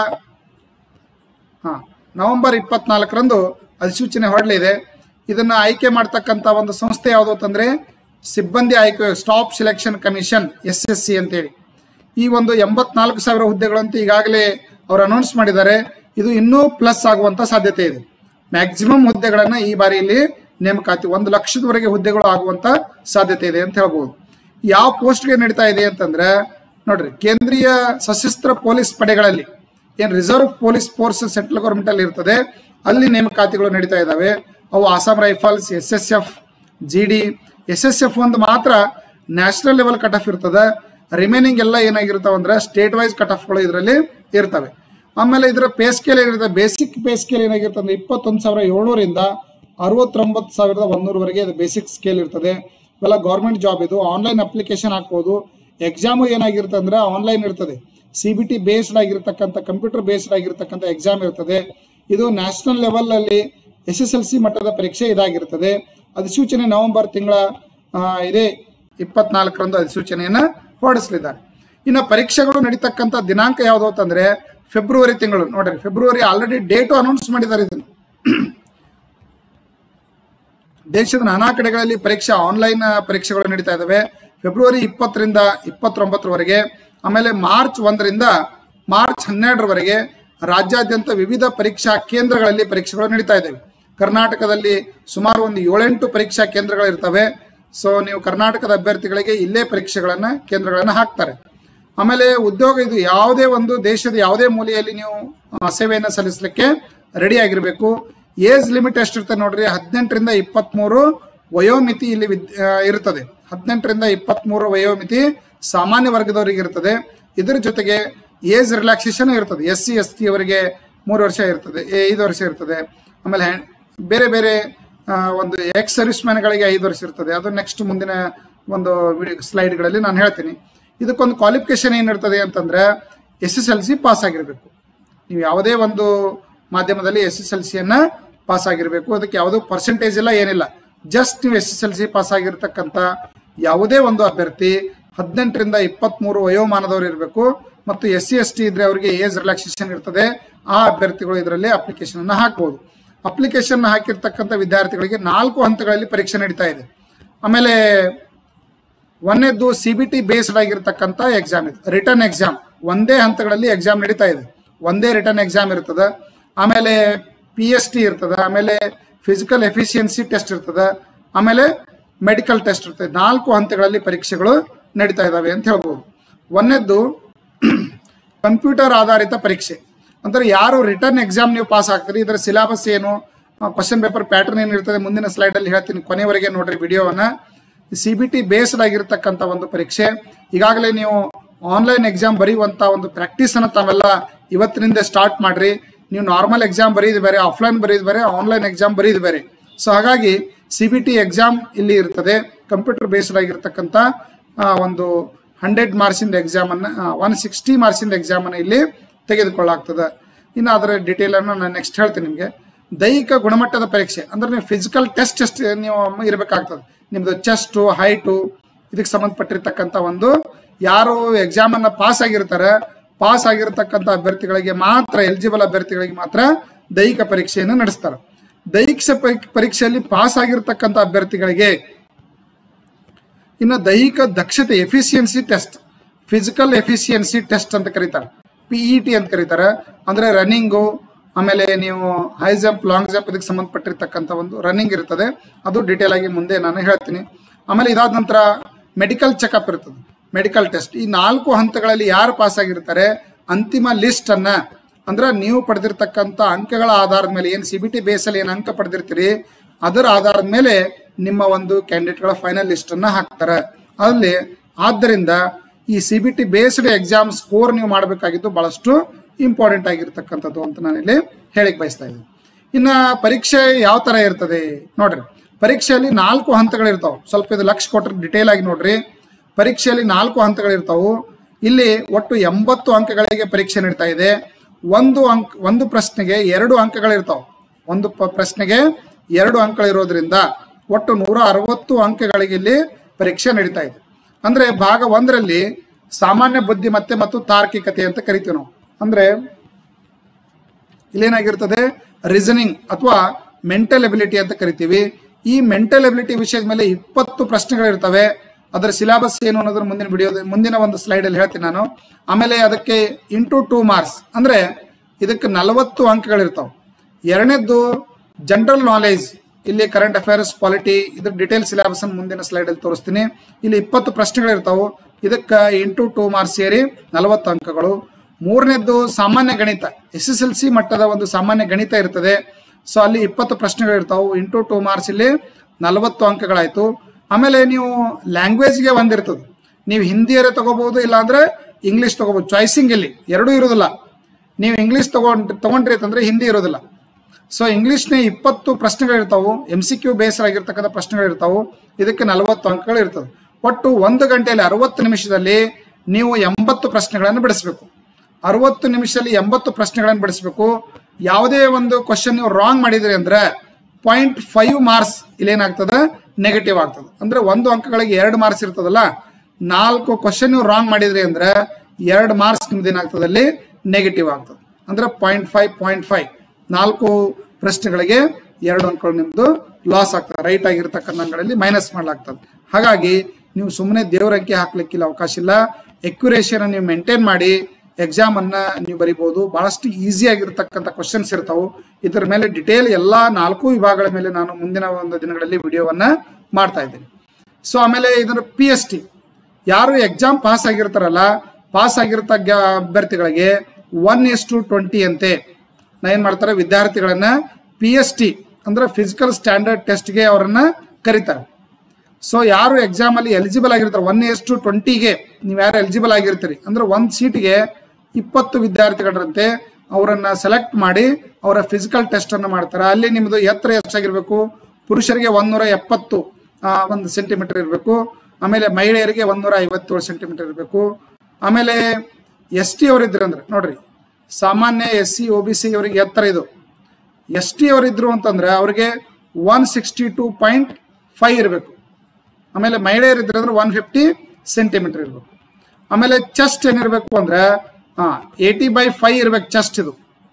ಹಾ ನವೆಂಬರ್ ಇಪ್ಪತ್ನಾಲ್ಕರಂದು ಅಧಿಸೂಚನೆ ಹೊರಡಲಿದೆ ಇದನ್ನ ಆಯ್ಕೆ ಮಾಡ್ತಕ್ಕಂಥ ಒಂದು ಸಂಸ್ಥೆ ಯಾವುದು ಅಂತಂದ್ರೆ ಸಿಬ್ಬಂದಿ ಆಯ್ಕೆ staff selection commission S S C ಅಂತೇಳಿ ಈ ಒಂದು ಎಂಬತ್ನಾಲ್ಕು ಸಾವಿರ ಹುದ್ದೆಗಳಂತೂ ಈಗಾಗಲೇ ಅವರು ಅನೌನ್ಸ್ ಮಾಡಿದ್ದಾರೆ ಇದು ಇನ್ನೂ ಪ್ಲಸ್ ಆಗುವಂತ ಸಾಧ್ಯತೆ ಇದೆ ಮ್ಯಾಕ್ಸಿಮಮ್ ಹುದ್ದೆಗಳನ್ನ ಈ ಬಾರಿ ಇಲ್ಲಿ ನೇಮಕಾತಿ ಒಂದು ಲಕ್ಷದವರೆಗೆ ಹುದ್ದೆಗಳು ಆಗುವಂತ ಸಾಧ್ಯತೆ ಇದೆ ಅಂತ ಹೇಳ್ಬೋದು ಯಾವ ಪೋಸ್ಟ್ಗೆ ನಡೀತಾ ಇದೆ ಅಂತಂದ್ರೆ ನೋಡ್ರಿ ಕೇಂದ್ರೀಯ ಸಶಸ್ತ್ರ ಪೊಲೀಸ್ ಪಡೆಗಳಲ್ಲಿ ಏನ್ reserve police force central government ಅಲ್ಲಿ ಇರ್ತದೆ ಅಲ್ಲಿ ನೇಮಕಾತಿಗಳು ನಡೀತಾ ಇದಾವೆ ಅವು Assam rifles S S F G D S S F ಒಂದು ಮಾತ್ರ ನ್ಯಾಷನಲ್ ಲೆವೆಲ್ ಕಟ್ ಆಫ್ ಇರ್ತದೆ ರಿಮೈನಿಂಗ್ ಎಲ್ಲ ಏನಾಗಿರ್ತಾವ ಅಂದ್ರೆ ಸ್ಟೇಟ್ ವೈಸ್ ಕಟ್ ಆಫ್ಗಳು ಇದರಲ್ಲಿ ಇರ್ತವೆ ಆಮೇಲೆ ಇದರ ಪೇ ಸ್ಕೇಲ್ ಏನಿರುತ್ತೆ ಬೇಸಿಕ್ ಪೇ ಸ್ಕೇಲ್ ಏನಾಗಿರುತ್ತೆ ಅಂದ್ರೆ ಇಪ್ಪತ್ತೊಂದು ಸಾವಿರ ಏಳ್ನೂರಿಂದ ಅರವತ್ತೊಂಬತ್ತು ಸಾವಿರದ ಒಂದೂರವರೆಗೆ ಇದು ಬೇಸಿಕ್ ಸ್ಕೇಲ್ ಇರ್ತದೆ ಇವೆಲ್ಲ ಗೌರ್ಮೆಂಟ್ ಜಾಬ್ ಇದು ಆನ್ಲೈನ್ ಅಪ್ಲಿಕೇಶನ್ ಹಾಕ್ಬೋದು ಎಕ್ಸಾಮು ಏನಾಗಿರುತ್ತೆ ಅಂದ್ರೆ ಆನ್ಲೈನ್ ಇರ್ತದೆ ಸಿ ಬಿ ಟಿ ಬೇಸ್ಡ್ ಆಗಿರ್ತಕ್ಕಂಥ ಕಂಪ್ಯೂಟರ್ ಬೇಸ್ಡ್ ಆಗಿರ್ತಕ್ಕಂಥ ಎಕ್ಸಾಮ್ ಇರ್ತದೆ ಇದು ನ್ಯಾಷನಲ್ ಲೆವೆಲ್ ಅಲ್ಲಿ ಎಸ್ ಎಸ್ ಎಲ್ ಸಿ ಮಟ್ಟದ ಪರೀಕ್ಷೆ ಇದಾಗಿರ್ತದೆ ಅಧಿಸೂಚನೆ ನವೆಂಬರ್ ತಿಂಗಳ ಆ, ಇದೇ ಇಪ್ಪತ್ನಾಲ್ಕರಂದು ಅಧಿಸೂಚನೆಯನ್ನ ಹೊರಡಿಸಲಿದ್ದಾರೆ ಇನ್ನು ಪರೀಕ್ಷೆಗಳು ನಡೀತಕ್ಕಂಥ ದಿನಾಂಕ ಯಾವುದು ಅಂತಂದ್ರೆ ಫೆಬ್ರವರಿ ತಿಂಗಳು ನೋಡ್ರಿ ಫೆಬ್ರವರಿ ಆಲ್ರೆಡಿ ಡೇಟು ಅನೌನ್ಸ್ ಮಾಡಿದ್ದಾರೆ ಇದನ್ನು ದೇಶದ ನಾನಾ ಕಡೆಗಳಲ್ಲಿ ಪರೀಕ್ಷೆ ಆನ್ಲೈನ್ ಪರೀಕ್ಷೆಗಳು ನಡೀತಾ ಇದ್ದಾವೆ ಫೆಬ್ರವರಿ ಇಪ್ಪತ್ತರಿಂದ ಇಪ್ಪತ್ತೊಂಬತ್ತರವರೆಗೆ ಆಮೇಲೆ ಮಾರ್ಚ್ ಒಂದರಿಂದ ಮಾರ್ಚ್ ಹನ್ನೆರಡರವರೆಗೆ ರಾಜ್ಯಾದ್ಯಂತ ವಿವಿಧ ಪರೀಕ್ಷಾ ಕೇಂದ್ರಗಳಲ್ಲಿ ಪರೀಕ್ಷೆಗಳು ನಡೀತಾ ಇದ್ದಾವೆ ಕರ್ನಾಟಕದಲ್ಲಿ ಸುಮಾರು ಒಂದು ಏಳೆಂಟು ಪರೀಕ್ಷಾ ಕೇಂದ್ರಗಳು ಇರ್ತವೆ ಸೊ ನೀವು ಕರ್ನಾಟಕದ ಅಭ್ಯರ್ಥಿಗಳಿಗೆ ಇಲ್ಲೇ ಪರೀಕ್ಷೆಗಳನ್ನ ಕೇಂದ್ರಗಳನ್ನ ಹಾಕ್ತಾರೆ ಆಮೇಲೆ ಉದ್ಯೋಗ ಇದು ಯಾವುದೇ ಒಂದು ದೇಶದ ಯಾವುದೇ ಮೂಲೆಯಲ್ಲಿ ನೀವು ಆ, ಸೇವೆಯನ್ನು ಸಲ್ಲಿಸಲಿಕ್ಕೆ ರೆಡಿ ಆಗಿರಬೇಕು ಏಜ್ ಲಿಮಿಟ್ ಎಷ್ಟಿರ್ತದೆ ನೋಡ್ರಿ ಹದಿನೆಂಟರಿಂದ ಇಪ್ಪತ್ತ್ಮೂರು ವಯೋಮಿತಿ ಇಲ್ಲಿ ವಿದ್ ಆ, ಇರ್ತದೆ ಹದಿನೆಂಟರಿಂದ ಇಪ್ಪತ್ತ್ಮೂರು ವಯೋಮಿತಿ ಸಾಮಾನ್ಯ ವರ್ಗದವರಿಗೆ ಇರ್ತದೆ ಇದರ ಜೊತೆಗೆ ಏಜ್ ರಿಲ್ಯಾಕ್ಸೇಷನ್ ಇರ್ತದೆ ಎಸ್ ಸಿ ಎಸ್ ಟಿ ಅವರಿಗೆ ಮೂರು ವರ್ಷ ಇರ್ತದೆ ಏ, ಐದು ವರ್ಷ ಇರ್ತದೆ ಆಮೇಲೆ ಹ್ಯಾ- ಬೇರೆ ಬೇರೆ ಆ, ಒಂದು ಎಕ್ಸ್ ಸರ್ವಿಸ್ ಮ್ಯಾನ್ಗಳಿಗೆ ಐದು ವರ್ಷ ಇರ್ತದೆ ಅದು ನೆಕ್ಸ್ಟ್ ಮುಂದಿನ ಒಂದು ವಿಡಿಯೋ ಸ್ಲೈಡ್ಗಳಲ್ಲಿ ನಾನು ಹೇಳ್ತೀನಿ ಇದಕ್ಕೊಂದು ಕ್ವಾಲಿಫಿಕೇಶನ್ ಏನಿರ್ತದೆ ಅಂತಂದ್ರೆ S S L C pass ಆಗಿರಬೇಕು ನೀವು ಯಾವುದೇ ಒಂದು ಮಾಧ್ಯಮದಲ್ಲಿ ಎಸ್ ಎಸ್ ಎಲ್ ಸಿಯನ್ನ ಪಾಸ್ ಆಗಿರಬೇಕು ಅದಕ್ಕೆ ಯಾವುದೋ ಪರ್ಸೆಂಟೇಜ್ ಎಲ್ಲ ಏನಿಲ್ಲ ಜಸ್ಟ್ ನೀವು S S L C pass ಆಗಿರ್ತಕ್ಕಂಥ ಯಾವುದೇ ಒಂದು ಅಭ್ಯರ್ಥಿ ಹದಿನೆಂಟರಿಂದ ಇಪ್ಪತ್ತ್ಮೂರು ವಯೋಮಾನದವರು ಇರಬೇಕು ಮತ್ತು ಎಸ್ ಸಿ ಎಸ್ ಟಿ ಇದ್ರೆ ಅವರಿಗೆ ಏಜ್ ರಿಲ್ಯಾಕ್ಸೇಷನ್ ಇರ್ತದೆ ಆ ಅಭ್ಯರ್ಥಿಗಳು ಇದರಲ್ಲಿ ಅಪ್ಲಿಕೇಶನ್ ಅನ್ನ ಹಾಕ್ಬೋದು ಅಪ್ಲಿಕೇಶನ್ ಹಾಕಿರ್ತಕ್ಕಂಥ ವಿದ್ಯಾರ್ಥಿಗಳಿಗೆ ನಾಲ್ಕು ಹಂತಗಳಲ್ಲಿ ಪರೀಕ್ಷೆ ನಡೀತಾ ಇದೆ ಆಮೇಲೆ ಒಂದನೇದ್ದು ಸಿ ಬಿ ಟಿ ಬೇಸ್ಡ್ ಆಗಿರ್ತಕ್ಕಂಥ ಎಕ್ಸಾಮ್ ಇದು ರಿಟರ್ನ್ ಎಕ್ಸಾಮ್ ಒಂದೇ ಹಂತಗಳಲ್ಲಿ ಎಕ್ಸಾಮ್ ನಡೀತಾ ಇದೆ ಒಂದೇ ರಿಟರ್ನ್ ಎಕ್ಸಾಮ್ ಇರ್ತದೆ ಆಮೇಲೆ ಪಿ ಎಸ್ ಟಿ ಇರ್ತದೆ ಆಮೇಲೆ ಫಿಸಿಕಲ್ ಎಫಿಷಿಯನ್ಸಿ ಟೆಸ್ಟ್ ಇರ್ತದೆ ಆಮೇಲೆ ಮೆಡಿಕಲ್ ಟೆಸ್ಟ್ ಇರ್ತದೆ ನಾಲ್ಕು ಹಂತಗಳಲ್ಲಿ ಪರೀಕ್ಷೆಗಳು ನಡೀತಾ ಇದ್ದಾವೆ ಅಂತ ಹೇಳ್ಬೋದು ಒಂದನೇದ್ದು ಕಂಪ್ಯೂಟರ್ ಆಧಾರಿತ ಪರೀಕ್ಷೆ ಅಂದ್ರೆ ಯಾರು ರಿಟರ್ನ್ ಎಕ್ಸಾಮ್ ನೀವು ಪಾಸ್ ಆಗ್ತೀರಿ ಇದರ ಸಿಲೆಬಸ್ ಏನು ಕ್ವಶನ್ ಪೇಪರ್ ಪ್ಯಾಟರ್ನ್ ಏನಿರ್ತದೆ ಮುಂದಿನ ಸ್ಲೈಡಲ್ಲಿ ಹೇಳ್ತೀನಿ ಕೊನೆವರೆಗೆ ನೋಡ್ರಿ ವಿಡಿಯೋವನ್ನ ಸಿ ಬಿ ಟಿ ಬೇಸ್ಡ್ ಆಗಿರ್ತಕ್ಕಂಥ ಒಂದು ಪರೀಕ್ಷೆ ಈಗಾಗಲೇ ನೀವು ಆನ್ಲೈನ್ ಎಕ್ಸಾಮ್ ಬರೆಯುವಂಥ ಒಂದು ಪ್ರಾಕ್ಟೀಸ್ ಅನ್ನ ತಾವೆಲ್ಲ ಇವತ್ತಿನಿಂದ ಸ್ಟಾರ್ಟ್ ಮಾಡ್ರಿ ನೀವು ನಾರ್ಮಲ್ ಎಕ್ಸಾಮ್ ಬರೆಯೋದು ಬೇರೆ ಆಫ್ಲೈನ್ ಬರೆಯೋದು ಬೇರೆ ಆನ್ಲೈನ್ ಎಕ್ಸಾಮ್ ಬರೆಯೋದು ಬೇರೆ ಸೊ ಹಾಗಾಗಿ ಸಿ ಬಿ ಟಿ ಎಕ್ಸಾಮ್ ಇಲ್ಲಿ ಇರ್ತದೆ ಕಂಪ್ಯೂಟರ್ ಬೇಸ್ಡ್ ಆಗಿರ್ತಕ್ಕಂಥ ಆ, ಒಂದು ಹಂಡ್ರೆಡ್ ಮಾರ್ಕ್ಸಿಂದ ಎಕ್ಸಾಮ್ ಅನ್ನ ಒನ್ ಸಿಕ್ಸ್ಟಿ ಮಾರ್ಕ್ಸಿಂದ ಎಕ್ಸಾಮ್ ಅನ್ನ ಇಲ್ಲಿ ತೆಗೆದುಕೊಳ್ಳಾಗ್ತದೆ ಇನ್ನು ಅದರ ಡೀಟೇಲ್ ಅನ್ನು ನಾನು ನೆಕ್ಸ್ಟ್ ಹೇಳ್ತೀನಿ ನಿಮಗೆ ದೈಹಿಕ ಗುಣಮಟ್ಟದ ಪರೀಕ್ಷೆ ಅಂದ್ರೆ ನೀವು ಫಿಸಿಕಲ್ ಟೆಸ್ಟ್ ಎಷ್ಟು ನೀವು ಇರಬೇಕಾಗ್ತದೆ ನಿಮ್ದು ಚೆಸ್ಟು ಹೈಟು ಇದಕ್ಕೆ ಸಂಬಂಧಪಟ್ಟಿರ್ತಕ್ಕಂಥ ಒಂದು ಯಾರು ಎಕ್ಸಾಮ್ ಅನ್ನ ಪಾಸ್ ಆಗಿರ್ತಾರೆ ಪಾಸ್ ಆಗಿರತಕ್ಕಂಥ ಅಭ್ಯರ್ಥಿಗಳಿಗೆ ಮಾತ್ರ ಎಲಿಜಿಬಲ್ ಅಭ್ಯರ್ಥಿಗಳಿಗೆ ಮಾತ್ರ ದೈಹಿಕ ಪರೀಕ್ಷೆಯನ್ನು ನಡೆಸ್ತಾರೆ ದೈಹಿಕ ಪರೀ- ಪರೀಕ್ಷೆಯಲ್ಲಿ ಪಾಸ್ ಆಗಿರ್ತಕ್ಕಂಥ ಅಭ್ಯರ್ಥಿಗಳಿಗೆ ಇನ್ನು ದೈಹಿಕ ದಕ್ಷತೆ efficiency test physical efficiency test ಅಂತ ಕರೀತಾರೆ ಪಿಇ ಟಿ ಅಂತ ಕರೀತಾರೆ ಅಂದ್ರೆ ರನ್ನಿಂಗು ಆಮೇಲೆ ನೀವು ಹೈ ಜಂಪ್ ಲಾಂಗ್ ಜಂಪ್ ಇದಕ್ಕೆ ಸಂಬಂಧಪಟ್ಟಿರ್ತಕ್ಕಂಥ ಒಂದು ರನ್ನಿಂಗ್ ಇರ್ತದೆ ಅದು ಡೀಟೇಲ್ ಆಗಿ ಮುಂದೆ ನಾನು ಹೇಳ್ತೀನಿ ಆಮೇಲೆ ಇದಾದ ನಂತರ ಮೆಡಿಕಲ್ ಚೆಕಪ್ ಇರ್ತದೆ ಮೆಡಿಕಲ್ ಟೆಸ್ಟ್ ಈ ನಾಲ್ಕು ಹಂತಗಳಲ್ಲಿ ಯಾರು ಪಾಸ್ ಆಗಿರ್ತಾರೆ ಅಂತಿಮ ಲಿಸ್ಟ್ ಅನ್ನ ಅಂದ್ರೆ ನೀವು ಪಡೆದಿರ್ತಕ್ಕಂಥ ಅಂಕಗಳ ಆಧಾರದ ಮೇಲೆ ಏನು ಸಿ ಬಿ ಟಿ ಬೇಸಲ್ಲಿ ಏನು ಅಂಕ ಪಡೆದಿರ್ತೀರಿ ಅದರ ಆಧಾರದ ಮೇಲೆ ನಿಮ್ಮ ಒಂದು ಕ್ಯಾಂಡಿಡೇಟ್ಗಳ ಫೈನಲ್ ಲಿಸ್ಟ್ ಅನ್ನ ಹಾಕ್ತಾರೆ ಅಲ್ಲಿ ಆದ್ದರಿಂದ ಈ C B T based exam score ನೀವು ಮಾಡಬೇಕಾಗಿದ್ದು ಬಹಳಷ್ಟು ಇಂಪಾರ್ಟೆಂಟ್ ಆಗಿರ್ತಕ್ಕಂಥದ್ದು ಅಂತ ನಾನು ಇಲ್ಲಿ ಹೇಳಿಕ್ ಬಯಸ್ತಾ ಇದ್ದೀನಿ ಇನ್ನ ಪರೀಕ್ಷೆ ಯಾವ ತರ ಇರ್ತದೆ ನೋಡ್ರಿ ಪರೀಕ್ಷೆಯಲ್ಲಿ ನಾಲ್ಕು ಹಂತಗಳಿರ್ತಾವೆ ಸ್ವಲ್ಪ ಇದು ಲಕ್ಷ ಕೊಟ್ಟರೆ ಡಿಟೇಲ್ ಆಗಿ ನೋಡ್ರಿ ಪರೀಕ್ಷೆಯಲ್ಲಿ ನಾಲ್ಕು ಹಂತಗಳಿರ್ತಾವು ಇಲ್ಲಿ ಒಟ್ಟು ಎಂಬತ್ತು ಅಂಕಗಳಿಗೆ ಪರೀಕ್ಷೆ ನಡೀತಾ ಇದೆ ಒಂದು ಅಂಕ ಒಂದು ಪ್ರಶ್ನೆಗೆ ಎರಡು ಅಂಕಗಳಿರ್ತಾವೆ ಒಂದು ಪ- ಪ್ರಶ್ನೆಗೆ ಎರಡು ಅಂಕಗಳಿರೋದ್ರಿಂದ ಒಟ್ಟು ನೂರ ಅರವತ್ತು ಅಂಕಗಳಿಗೆ ಇಲ್ಲಿ ಪರೀಕ್ಷೆ ನಡೀತಾ ಇದೆ ಅಂದ್ರೆ ಭಾಗ ಒಂದರಲ್ಲಿ ಸಾಮಾನ್ಯ ಬುದ್ಧಿಮತ್ತೆ ಮತ್ತು ತಾರ್ಕಿಕತೆ ಅಂತ ಕರಿತೀವಿ ನಾವು ಅಂದ್ರೆ ಇಲ್ಲೇನಾಗಿರ್ತದೆ ರೀಸನಿಂಗ್ ಅಥವಾ ಮೆಂಟಲ್ ಎಬಿಲಿಟಿ ಅಂತ ಕರಿತೀವಿ ಈ ಮೆಂಟಲ್ ಎಬಿಲಿಟಿ ವಿಷಯದ ಮೇಲೆ ಇಪ್ಪತ್ತು ಪ್ರಶ್ನೆಗಳಿರ್ತವೆ ಅದರ ಸಿಲೆಬಸ್ ಏನು ಅನ್ನೋದ್ರ ಮುಂದಿನ ವಿಡಿಯೋ ಮುಂದಿನ ಒಂದು ಸ್ಲೈಡ್ ಅಲ್ಲಿ ಹೇಳ್ತೀನಿ ನಾನು ಆಮೇಲೆ ಅದಕ್ಕೆ ಇಂಟು ಟೂ ಮಾರ್ಕ್ಸ್ ಅಂದ್ರೆ ಇದಕ್ಕೆ ನಲವತ್ತು ಅಂಕಗಳಿರ್ತಾವೆ ಎರಡನೇದ್ದು ಜನರಲ್ ನಾಲೆಜ್ ಇಲ್ಲಿ ಕರೆಂಟ್ ಅಫೇರ್ಸ್ ಪಾಲಿಟಿ ಇದ್ರ ಡಿಟೇಲ್ ಸಿಲೆಬಸ್ ಮುಂದಿನ ಸ್ಲೈಡ್ ಅಲ್ಲಿ ತೋರಿಸ್ತೀನಿ ಇಲ್ಲಿ ಇಪ್ಪತ್ತು ಪ್ರಶ್ನೆಗಳಿರ್ತಾವೆ ಇದಕ್ಕೆ ಇಂಟು ಟೂ ಮಾರ್ಕ್ಸ್ ಸೇರಿ ನಲವತ್ತು ಅಂಕಗಳು ಮೂರನೇದ್ದು ಸಾಮಾನ್ಯ ಗಣಿತ ಎಸ್ ಎಸ್ ಎಲ್ ಸಿ ಮಟ್ಟದ ಒಂದು ಸಾಮಾನ್ಯ ಗಣಿತ ಇರ್ತದೆ ಸೊ ಅಲ್ಲಿ ಇಪ್ಪತ್ತು ಪ್ರಶ್ನೆಗಳಿರ್ತಾವೆ ಇಂಟು ಟೂ ಮಾರ್ಕ್ಸ್ ಇಲ್ಲಿ ನಲವತ್ತು ಅಂಕಗಳಾಯ್ತು ಆಮೇಲೆ ನೀವು ಲ್ಯಾಂಗ್ವೇಜ್ಗೆ ಒಂದಿರ್ತದೆ ನೀವು ಹಿಂದಿಯರೇ ತಗೋಬಹುದು ಇಲ್ಲಾಂದ್ರೆ ಇಂಗ್ಲಿಷ್ ತಗೋಬಹುದು ಚಾಯ್ಸಿಂಗ್ ಇಲ್ಲಿ ಎರಡೂ ಇರೋದಿಲ್ಲ ನೀವು ಇಂಗ್ಲಿಷ್ ತಗೊಂಡ್ ತಗೊಂಡ್ರಿ ಅಂತಂದ್ರೆ ಹಿಂದಿ ಇರೋದಿಲ್ಲ ಸೊ ಇಂಗ್ಲಿಷ್ನೇ ಇಪ್ಪತ್ತು ಪ್ರಶ್ನೆಗಳಿರ್ತಾವು ಎಮ್ ಸಿ ಕ್ಯೂ ಬೇಸ್ಡ್ ಆಗಿರ್ತಕ್ಕಂಥ ಪ್ರಶ್ನೆಗಳಿರ್ತಾವು ಇದಕ್ಕೆ ನಲವತ್ತು ಅಂಕಗಳು ಇರ್ತದೆ ಒಟ್ಟು ಒಂದು ಗಂಟೆಯಲ್ಲಿ ಅರವತ್ತು ನಿಮಿಷದಲ್ಲಿ ನೀವು ಎಂಬತ್ತು ಪ್ರಶ್ನೆಗಳನ್ನು ಬಿಡಿಸ್ಬೇಕು ಅರವತ್ತು ನಿಮಿಷದಲ್ಲಿ ಎಂಬತ್ತು ಪ್ರಶ್ನೆಗಳನ್ನು ಬಿಡಿಸ್ಬೇಕು ಯಾವುದೇ ಒಂದು ಕ್ವಶನ್ ನೀವು ರಾಂಗ್ ಮಾಡಿದ್ರಿ ಅಂದ್ರೆ ಪಾಯಿಂಟ್ ಫೈವ್ ಮಾರ್ಕ್ಸ್ ಇಲ್ಲೇನಾಗ್ತದೆ ನೆಗೆಟಿವ್ ಆಗ್ತದೆ ಅಂದ್ರೆ ಒಂದು ಅಂಕಗಳಿಗೆ ಎರಡು ಮಾರ್ಕ್ಸ್ ಇರ್ತದಲ್ಲ ನಾಲ್ಕು ಕ್ವಶನ್ ನೀವು ರಾಂಗ್ ಮಾಡಿದ್ರಿ ಅಂದ್ರೆ ಎರಡು ಮಾರ್ಕ್ಸ್ ನಿಮ್ದು ಏನಾಗ್ತದೆ ಅಲ್ಲಿ ನೆಗೆಟಿವ್ ಆಗ್ತದೆ ಅಂದ್ರೆ ಪಾಯಿಂಟ್ ಫೈವ್ ಪಾಯಿಂಟ್ ಫೈವ್ ನಾಲ್ಕು ಪ್ರಶ್ನೆಗಳಿಗೆ ಎರಡು ಅಂಕಗಳು ನಿಮ್ದು ಲಾಸ್ ಆಗ್ತದೆ ರೈಟ್ ಆಗಿರ್ತಕ್ಕಂಥ ಅಂಕಗಳಲ್ಲಿ ಮೈನಸ್ ಮಾಡ್ಲಾಗ್ತದೆ ಹಾಗಾಗಿ ನೀವು ಸುಮ್ಮನೆ ದೇವ್ರ ಅಂಕಿ ಹಾಕ್ಲಿಕ್ಕಿಲ್ಲ ಅವಕಾಶ ಇಲ್ಲ ಎಕ್ಯುರೇಷನ್ ನೀವು ಮೇಂಟೈನ್ ಮಾಡಿ ಎಕ್ಸಾಮ್ ಅನ್ನ ನೀವು ಬರಿಬಹುದು ಬಹಳಷ್ಟು ಈಸಿ ಆಗಿರ್ತಕ್ಕಂಥ ಕ್ವಶನ್ಸ್ ಇರ್ತಾವು ಇದರ ಮೇಲೆ ಡಿಟೇಲ್ ಎಲ್ಲಾ ನಾಲ್ಕು ವಿಭಾಗಗಳ ಮೇಲೆ ನಾನು ಮುಂದಿನ ಒಂದು ದಿನಗಳಲ್ಲಿ ವಿಡಿಯೋವನ್ನ ಮಾಡ್ತಾ ಇದ್ದೀನಿ ಸೊ ಆಮೇಲೆ ಇದರ ಪಿ ಎಸ್ ಟಿ ಯಾರು ಎಕ್ಸಾಮ್ ಪಾಸ್ ಆಗಿರ್ತಾರಲ್ಲ ಪಾಸ್ ಆಗಿರ್ತ ಗ- ಅಭ್ಯರ್ಥಿಗಳಿಗೆ ಒನ್ ಎಸ್ ಟು ಟ್ವೆಂಟಿ ಅಂತೆ ನಾ ಏನ್ ಮಾಡ್ತಾರೆ ವಿದ್ಯಾರ್ಥಿಗಳನ್ನ ಪಿ ಎಸ್ ಟಿ ಅಂದ್ರೆ ಫಿಸಿಕಲ್ ಸ್ಟ್ಯಾಂಡರ್ಡ್ ಟೆಸ್ಟ್ಗೆ ಅವರನ್ನ ಕರೀತಾರೆ ಸೊ ಯಾರು ಎಕ್ಸಾಮ್ ಅಲ್ಲಿ ಎಲಿಜಿಬಲ್ ಆಗಿರ್ತಾರೆ ಒನ್ ಎಸ್ ಟು ಟ್ವೆಂಟಿಗೆ ನೀವು ಯಾರು ಎಲಿಜಿಬಲ್ ಆಗಿರ್ತೀರಿ ಅಂದ್ರೆ ಒಂದ್ ಸೀಟ್ಗೆ ಇಪ್ಪತ್ತು ವಿದ್ಯಾರ್ಥಿಗಳರಂತೆ ಅವರನ್ನ ಸೆಲೆಕ್ಟ್ ಮಾಡಿ ಅವರ ಫಿಸಿಕಲ್ ಟೆಸ್ಟ್ ಅನ್ನು ಮಾಡ್ತಾರೆ ಅಲ್ಲಿ ನಿಮ್ದು ಎತ್ತರ ಎಷ್ಟಾಗಿರ್ಬೇಕು ಪುರುಷರಿಗೆ ಒಂದೂರ ಎಪ್ಪತ್ತು ಆ, ಒಂದು ಸೆಂಟಿಮೀಟರ್ ಇರಬೇಕು ಆಮೇಲೆ ಮಹಿಳೆಯರಿಗೆ ಒಂದೂರ ಐವತ್ತೇಳು ಸೆಂಟಿಮೀಟರ್ ಇರಬೇಕು ಆಮೇಲೆ ಎಸ್ ಟಿ ಅವರಿದ್ರು ಅಂದ್ರೆ ನೋಡ್ರಿ ಸಾಮಾನ್ಯ S C O B C ಅವರಿಗೆ ಎತ್ತರ ಇದು ಎಸ್ ಟಿ ಅವರಿದ್ರು ಅಂತಂದ್ರೆ ಅವ್ರಿಗೆ one sixty two point five ಇರಬೇಕು ಆಮೇಲೆ ಮಹಿಳೆಯರು ಇದ್ರೆ ಅಂದ್ರೆ ಒನ್ ಫಿಫ್ಟಿ ಸೆಂಟಿಮೀಟರ್ ಇರಬೇಕು ಆಮೇಲೆ ಚೆಸ್ಟ್ ಏನಿರಬೇಕು ಅಂದ್ರೆ ಹಾ ಏಯ್ಟಿ ಬೈ ಫೈವ್ ಇರ್ಬೇಕು ಚೆಸ್ಟ್ ಇದು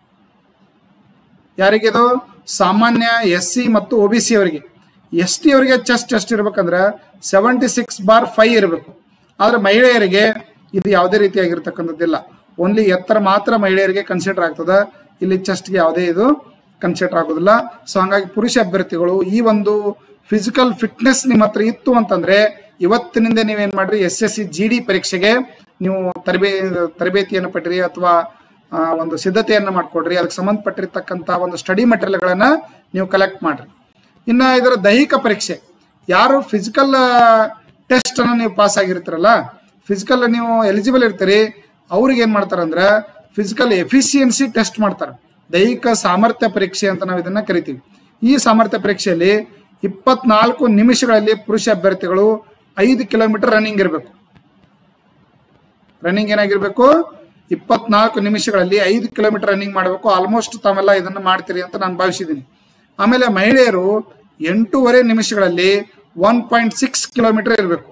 ಯಾರಿಗಿದು ಸಾಮಾನ್ಯ ಎಸ್ ಸಿ ಮತ್ತು ಒ ಬಿ ಸಿ ಅವರಿಗೆ ಎಸ್ ಟಿ ಅವರಿಗೆ ಚೆಸ್ಟ್ ಎಷ್ಟು ಇರ್ಬೇಕಂದ್ರೆ ಸೆವೆಂಟಿ ಸಿಕ್ಸ್ ಬಾರ್ ಫೈವ್ ಇರಬೇಕು ಆದ್ರೆ ಮಹಿಳೆಯರಿಗೆ ಇದು ಯಾವುದೇ ರೀತಿಯಾಗಿರ್ತಕ್ಕಂಥದ್ದಿಲ್ಲ ಓನ್ಲಿ ಎತ್ತರ ಮಾತ್ರ ಮಹಿಳೆಯರಿಗೆ ಕನ್ಸಿಡರ್ ಆಗ್ತದೆ ಇಲ್ಲಿ ಚೆಸ್ಟ್ಗೆ ಯಾವುದೇ ಇದು ಕನ್ಸಿಡರ್ ಆಗೋದಿಲ್ಲ ಸೊ ಹಂಗಾಗಿ ಪುರುಷ ಅಭ್ಯರ್ಥಿಗಳು ಈ ಒಂದು ಫಿಸಿಕಲ್ ಫಿಟ್ನೆಸ್ ನಿಮ್ಮ ಹತ್ರ ಇತ್ತು ಅಂತಂದ್ರೆ ಇವತ್ತಿನಿಂದ ನೀವೇನ್ ಮಾಡ್ರಿ S S C G D ಪರೀಕ್ಷೆಗೆ ನೀವು ತರಬೇ ತರಬೇತಿಯನ್ನು ಪಡ್ರಿ ಅಥವಾ ಆ, ಒಂದು ಸಿದ್ಧತೆಯನ್ನ ಮಾಡ್ಕೊಡ್ರಿ ಅದಕ್ಕೆ ಸಂಬಂಧಪಟ್ಟಿರ್ತಕ್ಕಂಥ ಒಂದು ಸ್ಟಡಿ ಮೆಟೀರಿಯಲ್ಗಳನ್ನ ನೀವು ಕಲೆಕ್ಟ್ ಮಾಡ್ರಿ ಇನ್ನ ಇದರ ದೈಹಿಕ ಪರೀಕ್ಷೆ ಯಾರು ಫಿಸಿಕಲ್ ಟೆಸ್ಟ್ ಅನ್ನ ನೀವು ಪಾಸ್ ಆಗಿರ್ತೀರಲ್ಲ ಫಿಸಿಕಲ್ ನೀವು ಎಲಿಜಿಬಲ್ ಇರ್ತೀರಿ ಅವ್ರಿಗೆ ಏನ್ ಮಾಡ್ತಾರಂದ್ರೆ ಫಿಸಿಕಲ್ ಎಫಿಷಿಯನ್ಸಿ ಟೆಸ್ಟ್ ಮಾಡ್ತಾರೆ ದೈಹಿಕ ಸಾಮರ್ಥ್ಯ ಪರೀಕ್ಷೆ ಅಂತ ನಾವು ಇದನ್ನ ಕರಿತೀವಿ ಈ ಸಾಮರ್ಥ್ಯ ಪರೀಕ್ಷೆಯಲ್ಲಿ ಇಪ್ಪತ್ನಾಲ್ಕು ನಿಮಿಷಗಳಲ್ಲಿ ಪುರುಷ ಅಭ್ಯರ್ಥಿಗಳು ಐದು ಕಿಲೋಮೀಟರ್ ರನ್ನಿಂಗ್ ಇರಬೇಕು ರನ್ನಿಂಗ್ ಏನಾಗಿರ್ಬೇಕು ಇಪ್ಪತ್ನಾಲ್ಕು ನಿಮಿಷಗಳಲ್ಲಿ ಐದು ಕಿಲೋಮೀಟರ್ ರನ್ನಿಂಗ್ ಮಾಡಬೇಕು ಆಲ್ಮೋಸ್ಟ್ ತಾವೆಲ್ಲ ಇದನ್ನು ಮಾಡ್ತೀರಿ ಅಂತ ನಾನು ಭಾವಿಸಿದ್ದೀನಿ ಆಮೇಲೆ ಮಹಿಳೆಯರು ಎಂಟೂವರೆ ನಿಮಿಷಗಳಲ್ಲಿ ಒನ್ ಪಾಯಿಂಟ್ ಸಿಕ್ಸ್ ಕಿಲೋಮೀಟರ್ ಇರಬೇಕು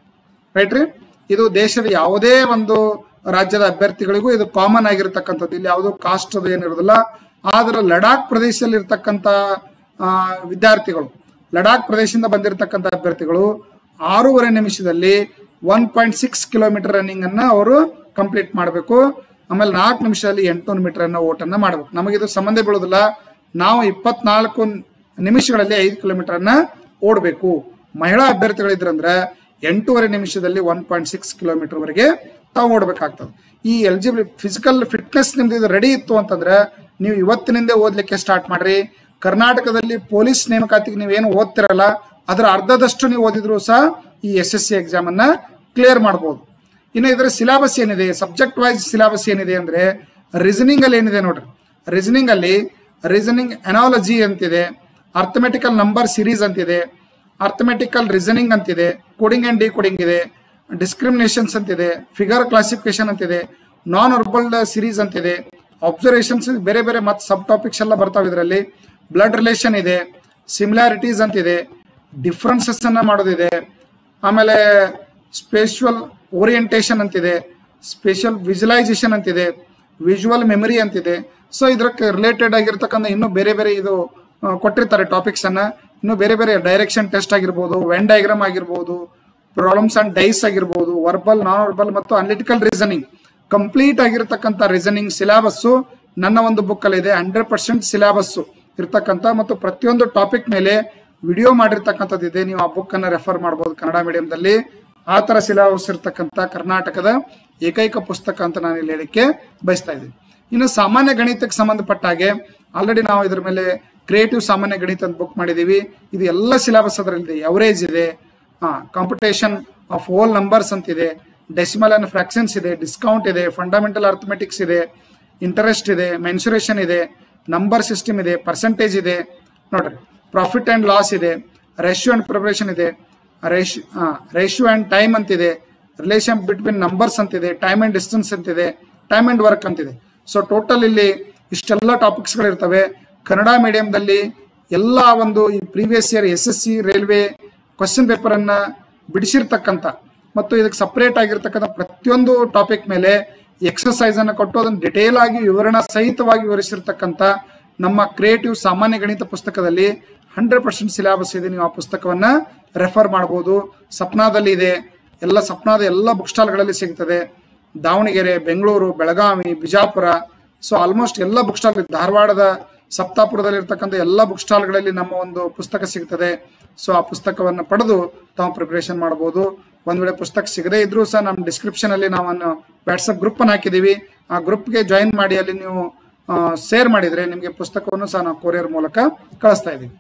ರೈಟ್ ರೀ ಇದು ದೇಶದ ಯಾವುದೇ ಒಂದು ರಾಜ್ಯದ ಅಭ್ಯರ್ಥಿಗಳಿಗೂ ಇದು ಕಾಮನ್ ಆಗಿರ್ತಕ್ಕಂಥದ್ದು ಇಲ್ಲಿ ಯಾವುದೋ ಕಾಸ್ಟ್ ಅದು ಏನಿರೋದಿಲ್ಲ ಆದ್ರೆ ಲಡಾಖ್ ಪ್ರದೇಶದಲ್ಲಿ ಇರ್ತಕ್ಕಂಥ ಆ, ವಿದ್ಯಾರ್ಥಿಗಳು ಲಡಾಖ್ ಪ್ರದೇಶದಿಂದ ಬಂದಿರತಕ್ಕಂಥ ಅಭ್ಯರ್ಥಿಗಳು ಆರೂವರೆ ನಿಮಿಷದಲ್ಲಿ one point six kilometre running ಅನ್ನ ಅವರು ಕಂಪ್ಲೀಟ್ ಮಾಡಬೇಕು ಆಮೇಲೆ ನಾಲ್ಕು ನಿಮಿಷದಲ್ಲಿ ಎಂಟುನೂರು ಮೀಟರ್ ಅನ್ನ ಓಟನ್ನ ಮಾಡಬೇಕು ನಮಗಿದು ಸಂಬಂಧ ಬೀಳೋದಿಲ್ಲ ನಾವು ಇಪ್ಪತ್ನಾಲ್ಕು ನಿಮಿಷಗಳಲ್ಲಿ ಐದು ಕಿಲೋಮೀಟರ್ ಅನ್ನ ಓಡಬೇಕು ಮಹಿಳಾ ಅಭ್ಯರ್ಥಿಗಳಿದ್ರಂದ್ರೆ ಎಂಟೂವರೆ ನಿಮಿಷದಲ್ಲಿ ಒನ್ ಪಾಯಿಂಟ್ ಸಿಕ್ಸ್ ಕಿಲೋಮೀಟರ್ ವರೆಗೆ ತಾವು ಓಡಬೇಕಾಗ್ತದೆ ಈ ಎಲಿಜಿಬಲ್ ಫಿಸಿಕಲ್ ಫಿಟ್ನೆಸ್ ನಿಮ್ದು ಇದು ರೆಡಿ ಇತ್ತು ಅಂತಂದ್ರೆ ನೀವು ಇವತ್ತಿನಿಂದ ಓದ್ಲಿಕ್ಕೆ ಸ್ಟಾರ್ಟ್ ಮಾಡ್ರಿ ಕರ್ನಾಟಕದಲ್ಲಿ ಪೊಲೀಸ್ ನೇಮಕಾತಿಗೆ ನೀವೇನು ಓದ್ತಿರಲ್ಲ ಅದರ ಅರ್ಧದಷ್ಟು ನೀವು ಓದಿದ್ರು ಸಹ ಈ ಎಸ್ ಎಸ್ ಸಿ ಎಕ್ಸಾಮ್ ಅನ್ನ ಕ್ಲಿಯರ್ ಮಾಡ್ಬೋದು ಇನ್ನು ಇದರ ಸಿಲೆಬಸ್ ಏನಿದೆ ಸಬ್ಜೆಕ್ಟ್ ವೈಸ್ ಸಿಲೆಬಸ್ ಏನಿದೆ ಅಂದ್ರೆ ರೀಸನಿಂಗ್ ಅಲ್ಲಿ ಏನಿದೆ ನೋಡ್ರಿ ರೀಸನಿಂಗ್ ಅಲ್ಲಿ ರೀಸನಿಂಗ್ ಅನಾಲಜಿ ಅಂತಿದೆ ಅರ್ಥಮೆಟಿಕಲ್ ನಂಬರ್ ಸಿರೀಸ್ ಅಂತಿದೆ ಅರ್ಥಮೆಟಿಕಲ್ ರೀಸನಿಂಗ್ ಅಂತಿದೆ ಕೋಡಿಂಗ್ ಅಂಡ್ ಡಿ ಕೋಡಿಂಗ್ ಇದೆ ಡಿಸ್ಕ್ರಿಮಿನೇಷನ್ಸ್ ಅಂತಿದೆ ಫಿಗರ್ ಕ್ಲಾಸಿಫಿಕೇಶನ್ ಅಂತಿದೆ ನಾನ್ ಅರ್ಬಲ್ ಸಿರೀಸ್ ಅಂತಿದೆ ಅಬ್ಸರ್ವೇಷನ್ಸ್ ಬೇರೆ ಬೇರೆ ಮತ್ತೆ ಸಬ್ ಟಾಪಿಕ್ಸ್ ಎಲ್ಲ ಬರ್ತಾವೆ ಇದರಲ್ಲಿ ಬ್ಲಡ್ ರಿಲೇಷನ್ ಇದೆ ಸಿಮಿಲಾರಿಟೀಸ್ ಅಂತಿದೆ ಡಿಫ್ರೆನ್ಸಸ್ ಅನ್ನ ಮಾಡೋದಿದೆ ಆಮೇಲೆ ಸ್ಪೇಷುವಲ್ ಓರಿಯಂಟೇಷನ್ ಅಂತಿದೆ ಸ್ಪೇಷಲ್ ವಿಜುವಲೈಸೇಷನ್ ಅಂತಿದೆ ವಿಜುವಲ್ ಮೆಮರಿ ಅಂತಿದೆ ಸೊ ಇದಕ್ಕೆ ರಿಲೇಟೆಡ್ ಆಗಿರ್ತಕ್ಕಂಥ ಇನ್ನೂ ಬೇರೆ ಬೇರೆ ಇದು ಆ, ಕೊಟ್ಟಿರ್ತಾರೆ ಟಾಪಿಕ್ಸ್ ಅನ್ನ ಇನ್ನು ಬೇರೆ ಬೇರೆ ಡೈರೆಕ್ಷನ್ ಟೆಸ್ಟ್ ಆಗಿರ್ಬೋದು ವೆನ್ ಡಯಾಗ್ರಾಮ್ ಆಗಿರ್ಬೋದು ಪ್ರಾಬ್ಲಮ್ಸ್ ಅಂಡ್ ಡೈಸ್ ಆಗಿರ್ಬೋದು ವರ್ಬಲ್ ನಾನ್ ವರ್ಬಲ್ ಮತ್ತು ಅನಲಿಟಿಕಲ್ ರೀಸನಿಂಗ್ ಕಂಪ್ಲೀಟ್ ಆಗಿರ್ತಕ್ಕಂಥ ರೀಸನಿಂಗ್ ಸಿಲೆಬಸ್ಸು ನನ್ನ ಒಂದು ಬುಕ್ ಅಲ್ಲಿ ಇದೆ ಹಂಡ್ರೆಡ್ ಪರ್ಸೆಂಟ್ ಸಿಲೆಬಸ್ಸು ಇರ್ತಕ್ಕಂಥ ಮತ್ತು ಪ್ರತಿಯೊಂದು ಟಾಪಿಕ್ ಮೇಲೆ ವಿಡಿಯೋ ಮಾಡಿರ್ತಕ್ಕಂಥದ್ದು ಇದೆ ನೀವು ಆ ಬುಕ್ ಅನ್ನ ರೆಫರ್ ಮಾಡಬಹುದು ಕನ್ನಡ ಮೀಡಿಯಂದಲ್ಲಿ ಆ ತರ ಸಿಲೆಬಸ್ ಇರ್ತಕ್ಕಂಥ ಕರ್ನಾಟಕದ ಏಕೈಕ ಪುಸ್ತಕ ಅಂತ ನಾನು ಇಲ್ಲಿ ಹೇಳಿಕ್ಕೆ ಬಯಸ್ತಾ ಇದ್ದೀನಿ ಇನ್ನು ಸಾಮಾನ್ಯ ಗಣಿತಕ್ಕೆ ಸಂಬಂಧಪಟ್ಟ ಹಾಗೆ ಆಲ್ರೆಡಿ ನಾವು ಇದ್ರ ಮೇಲೆ ಕ್ರಿಯೇಟಿವ್ ಸಾಮಾನ್ಯ ಗಣಿತ ಅಂತ ಬುಕ್ ಮಾಡಿದೀವಿ ಇದು ಎಲ್ಲ ಸಿಲೆಬಸ್ ಅದರಲ್ಲಿದೆ ಎವರೇಜ್ ಇದೆ ಕಾಂಪಿಟೇಷನ್ ಆಫ್ ಹೋಲ್ ನಂಬರ್ಸ್ ಅಂತಿದೆ ಡೆಸಿಮಲ್ ಅಂಡ್ ಫ್ರಾಕ್ಷನ್ಸ್ ಇದೆ ಡಿಸ್ಕೌಂಟ್ ಇದೆ ಫಂಡಮೆಂಟಲ್ ಅರ್ಥಮೆಟಿಕ್ಸ್ ಇದೆ ಇಂಟರೆಸ್ಟ್ ಇದೆ ಮೆನ್ಸುರೇಷನ್ ಇದೆ ನಂಬರ್ ಸಿಸ್ಟಮ್ ಇದೆ ಪರ್ಸೆಂಟೇಜ್ ಇದೆ ನೋಡ್ರಿ ಪ್ರಾಫಿಟ್ ಅಂಡ್ ಲಾಸ್ ಇದೆ ರೇಷಿಯೋ ಅಂಡ್ ಪ್ರಿಪರೇಷನ್ ಇದೆ ರೇಷ್ ರೇಷಿಯೋ ಅಂಡ್ ಟೈಮ್ ಅಂತಿದೆ ರಿಲೇಷನ್ ಬಿಟ್ವೀನ್ ನಂಬರ್ಸ್ ಅಂತಿದೆ ಟೈಮ್ ಅಂಡ್ ಡಿಸ್ಟೆನ್ಸ್ ಅಂತಿದೆ ಟೈಮ್ ಅಂಡ್ ವರ್ಕ್ ಅಂತಿದೆ ಸೊ ಟೋಟಲ್ ಇಲ್ಲಿ ಇಷ್ಟೆಲ್ಲ ಟಾಪಿಕ್ಸ್ಗಳು ಇರ್ತವೆ ಕನ್ನಡ ಮೀಡಿಯಂದಲ್ಲಿ ಎಲ್ಲ ಒಂದು ಈ previous year S S C railway question paper ಅನ್ನ ಬಿಡಿಸಿರ್ತಕ್ಕಂಥ ಮತ್ತು ಇದಕ್ಕೆ ಸಪರೇಟ್ ಆಗಿರ್ತಕ್ಕಂಥ ಪ್ರತಿಯೊಂದು ಟಾಪಿಕ್ ಮೇಲೆ ಎಕ್ಸರ್ಸೈಸ್ ಅನ್ನು ಕೊಟ್ಟು ಅದನ್ನು ಡಿಟೇಲ್ ಆಗಿ ವಿವರಣಾ ಸಹಿತವಾಗಿ ವಿವರಿಸಿರ್ತಕ್ಕಂಥ ನಮ್ಮ ಕ್ರಿಯೇಟಿವ್ ಸಾಮಾನ್ಯ ಗಣಿತ ಪುಸ್ತಕದಲ್ಲಿ ಹಂಡ್ರೆಡ್ ಪರ್ಸೆಂಟ್ ಸಿಲೆಬಸ್ ಇದೆ ನೀವು ಆ ಪುಸ್ತಕವನ್ನ ರೆಫರ್ ಮಾಡಬಹುದು ಸಪ್ನಾದಲ್ಲಿ ಇದೆ ಎಲ್ಲ ಸಪ್ನಾದ ಎಲ್ಲ ಬುಕ್ ಸ್ಟಾಲ್ಗಳಲ್ಲಿ ಸಿಗ್ತದೆ ದಾವಣಗೆರೆ ಬೆಂಗಳೂರು ಬೆಳಗಾವಿ ಬಿಜಾಪುರ ಸೊ ಆಲ್ಮೋಸ್ಟ್ ಎಲ್ಲ ಬುಕ್ ಸ್ಟಾಲ್ ಧಾರವಾಡದ ಸಪ್ತಾಪುರದಲ್ಲಿ ಇರ್ತಕ್ಕಂಥ ಎಲ್ಲ ಬುಕ್ ಸ್ಟಾಲ್ಗಳಲ್ಲಿ ನಮ್ಮ ಒಂದು ಪುಸ್ತಕ ಸಿಗ್ತದೆ ಸೊ ಆ ಪುಸ್ತಕವನ್ನು ಪಡೆದು ತಾವು ಪ್ರಿಪರೇಷನ್ ಮಾಡಬಹುದು ಒಂದ್ ವೇಳೆ ಪುಸ್ತಕ ಸಿಗದೇ ಇದ್ರೂ ಸಹ ನಮ್ಮ ಡಿಸ್ಕ್ರಿಪ್ಷನ್ ಅಲ್ಲಿ ನಾವು ವಾಟ್ಸಪ್ ಗ್ರೂಪ್ ಅನ್ನು ಹಾಕಿದೀವಿ ಆ ಗ್ರೂಪ್ಗೆ ಜಾಯಿನ್ ಮಾಡಿ ಅಲ್ಲಿ ನೀವು ಶೇರ್ ಮಾಡಿದ್ರೆ ನಿಮಗೆ ಪುಸ್ತಕವನ್ನು ಸಹ ನಾವು ಕೊರಿಯರ್ ಮೂಲಕ ಕಳಿಸ್ತಾ ಇದ್ದೀವಿ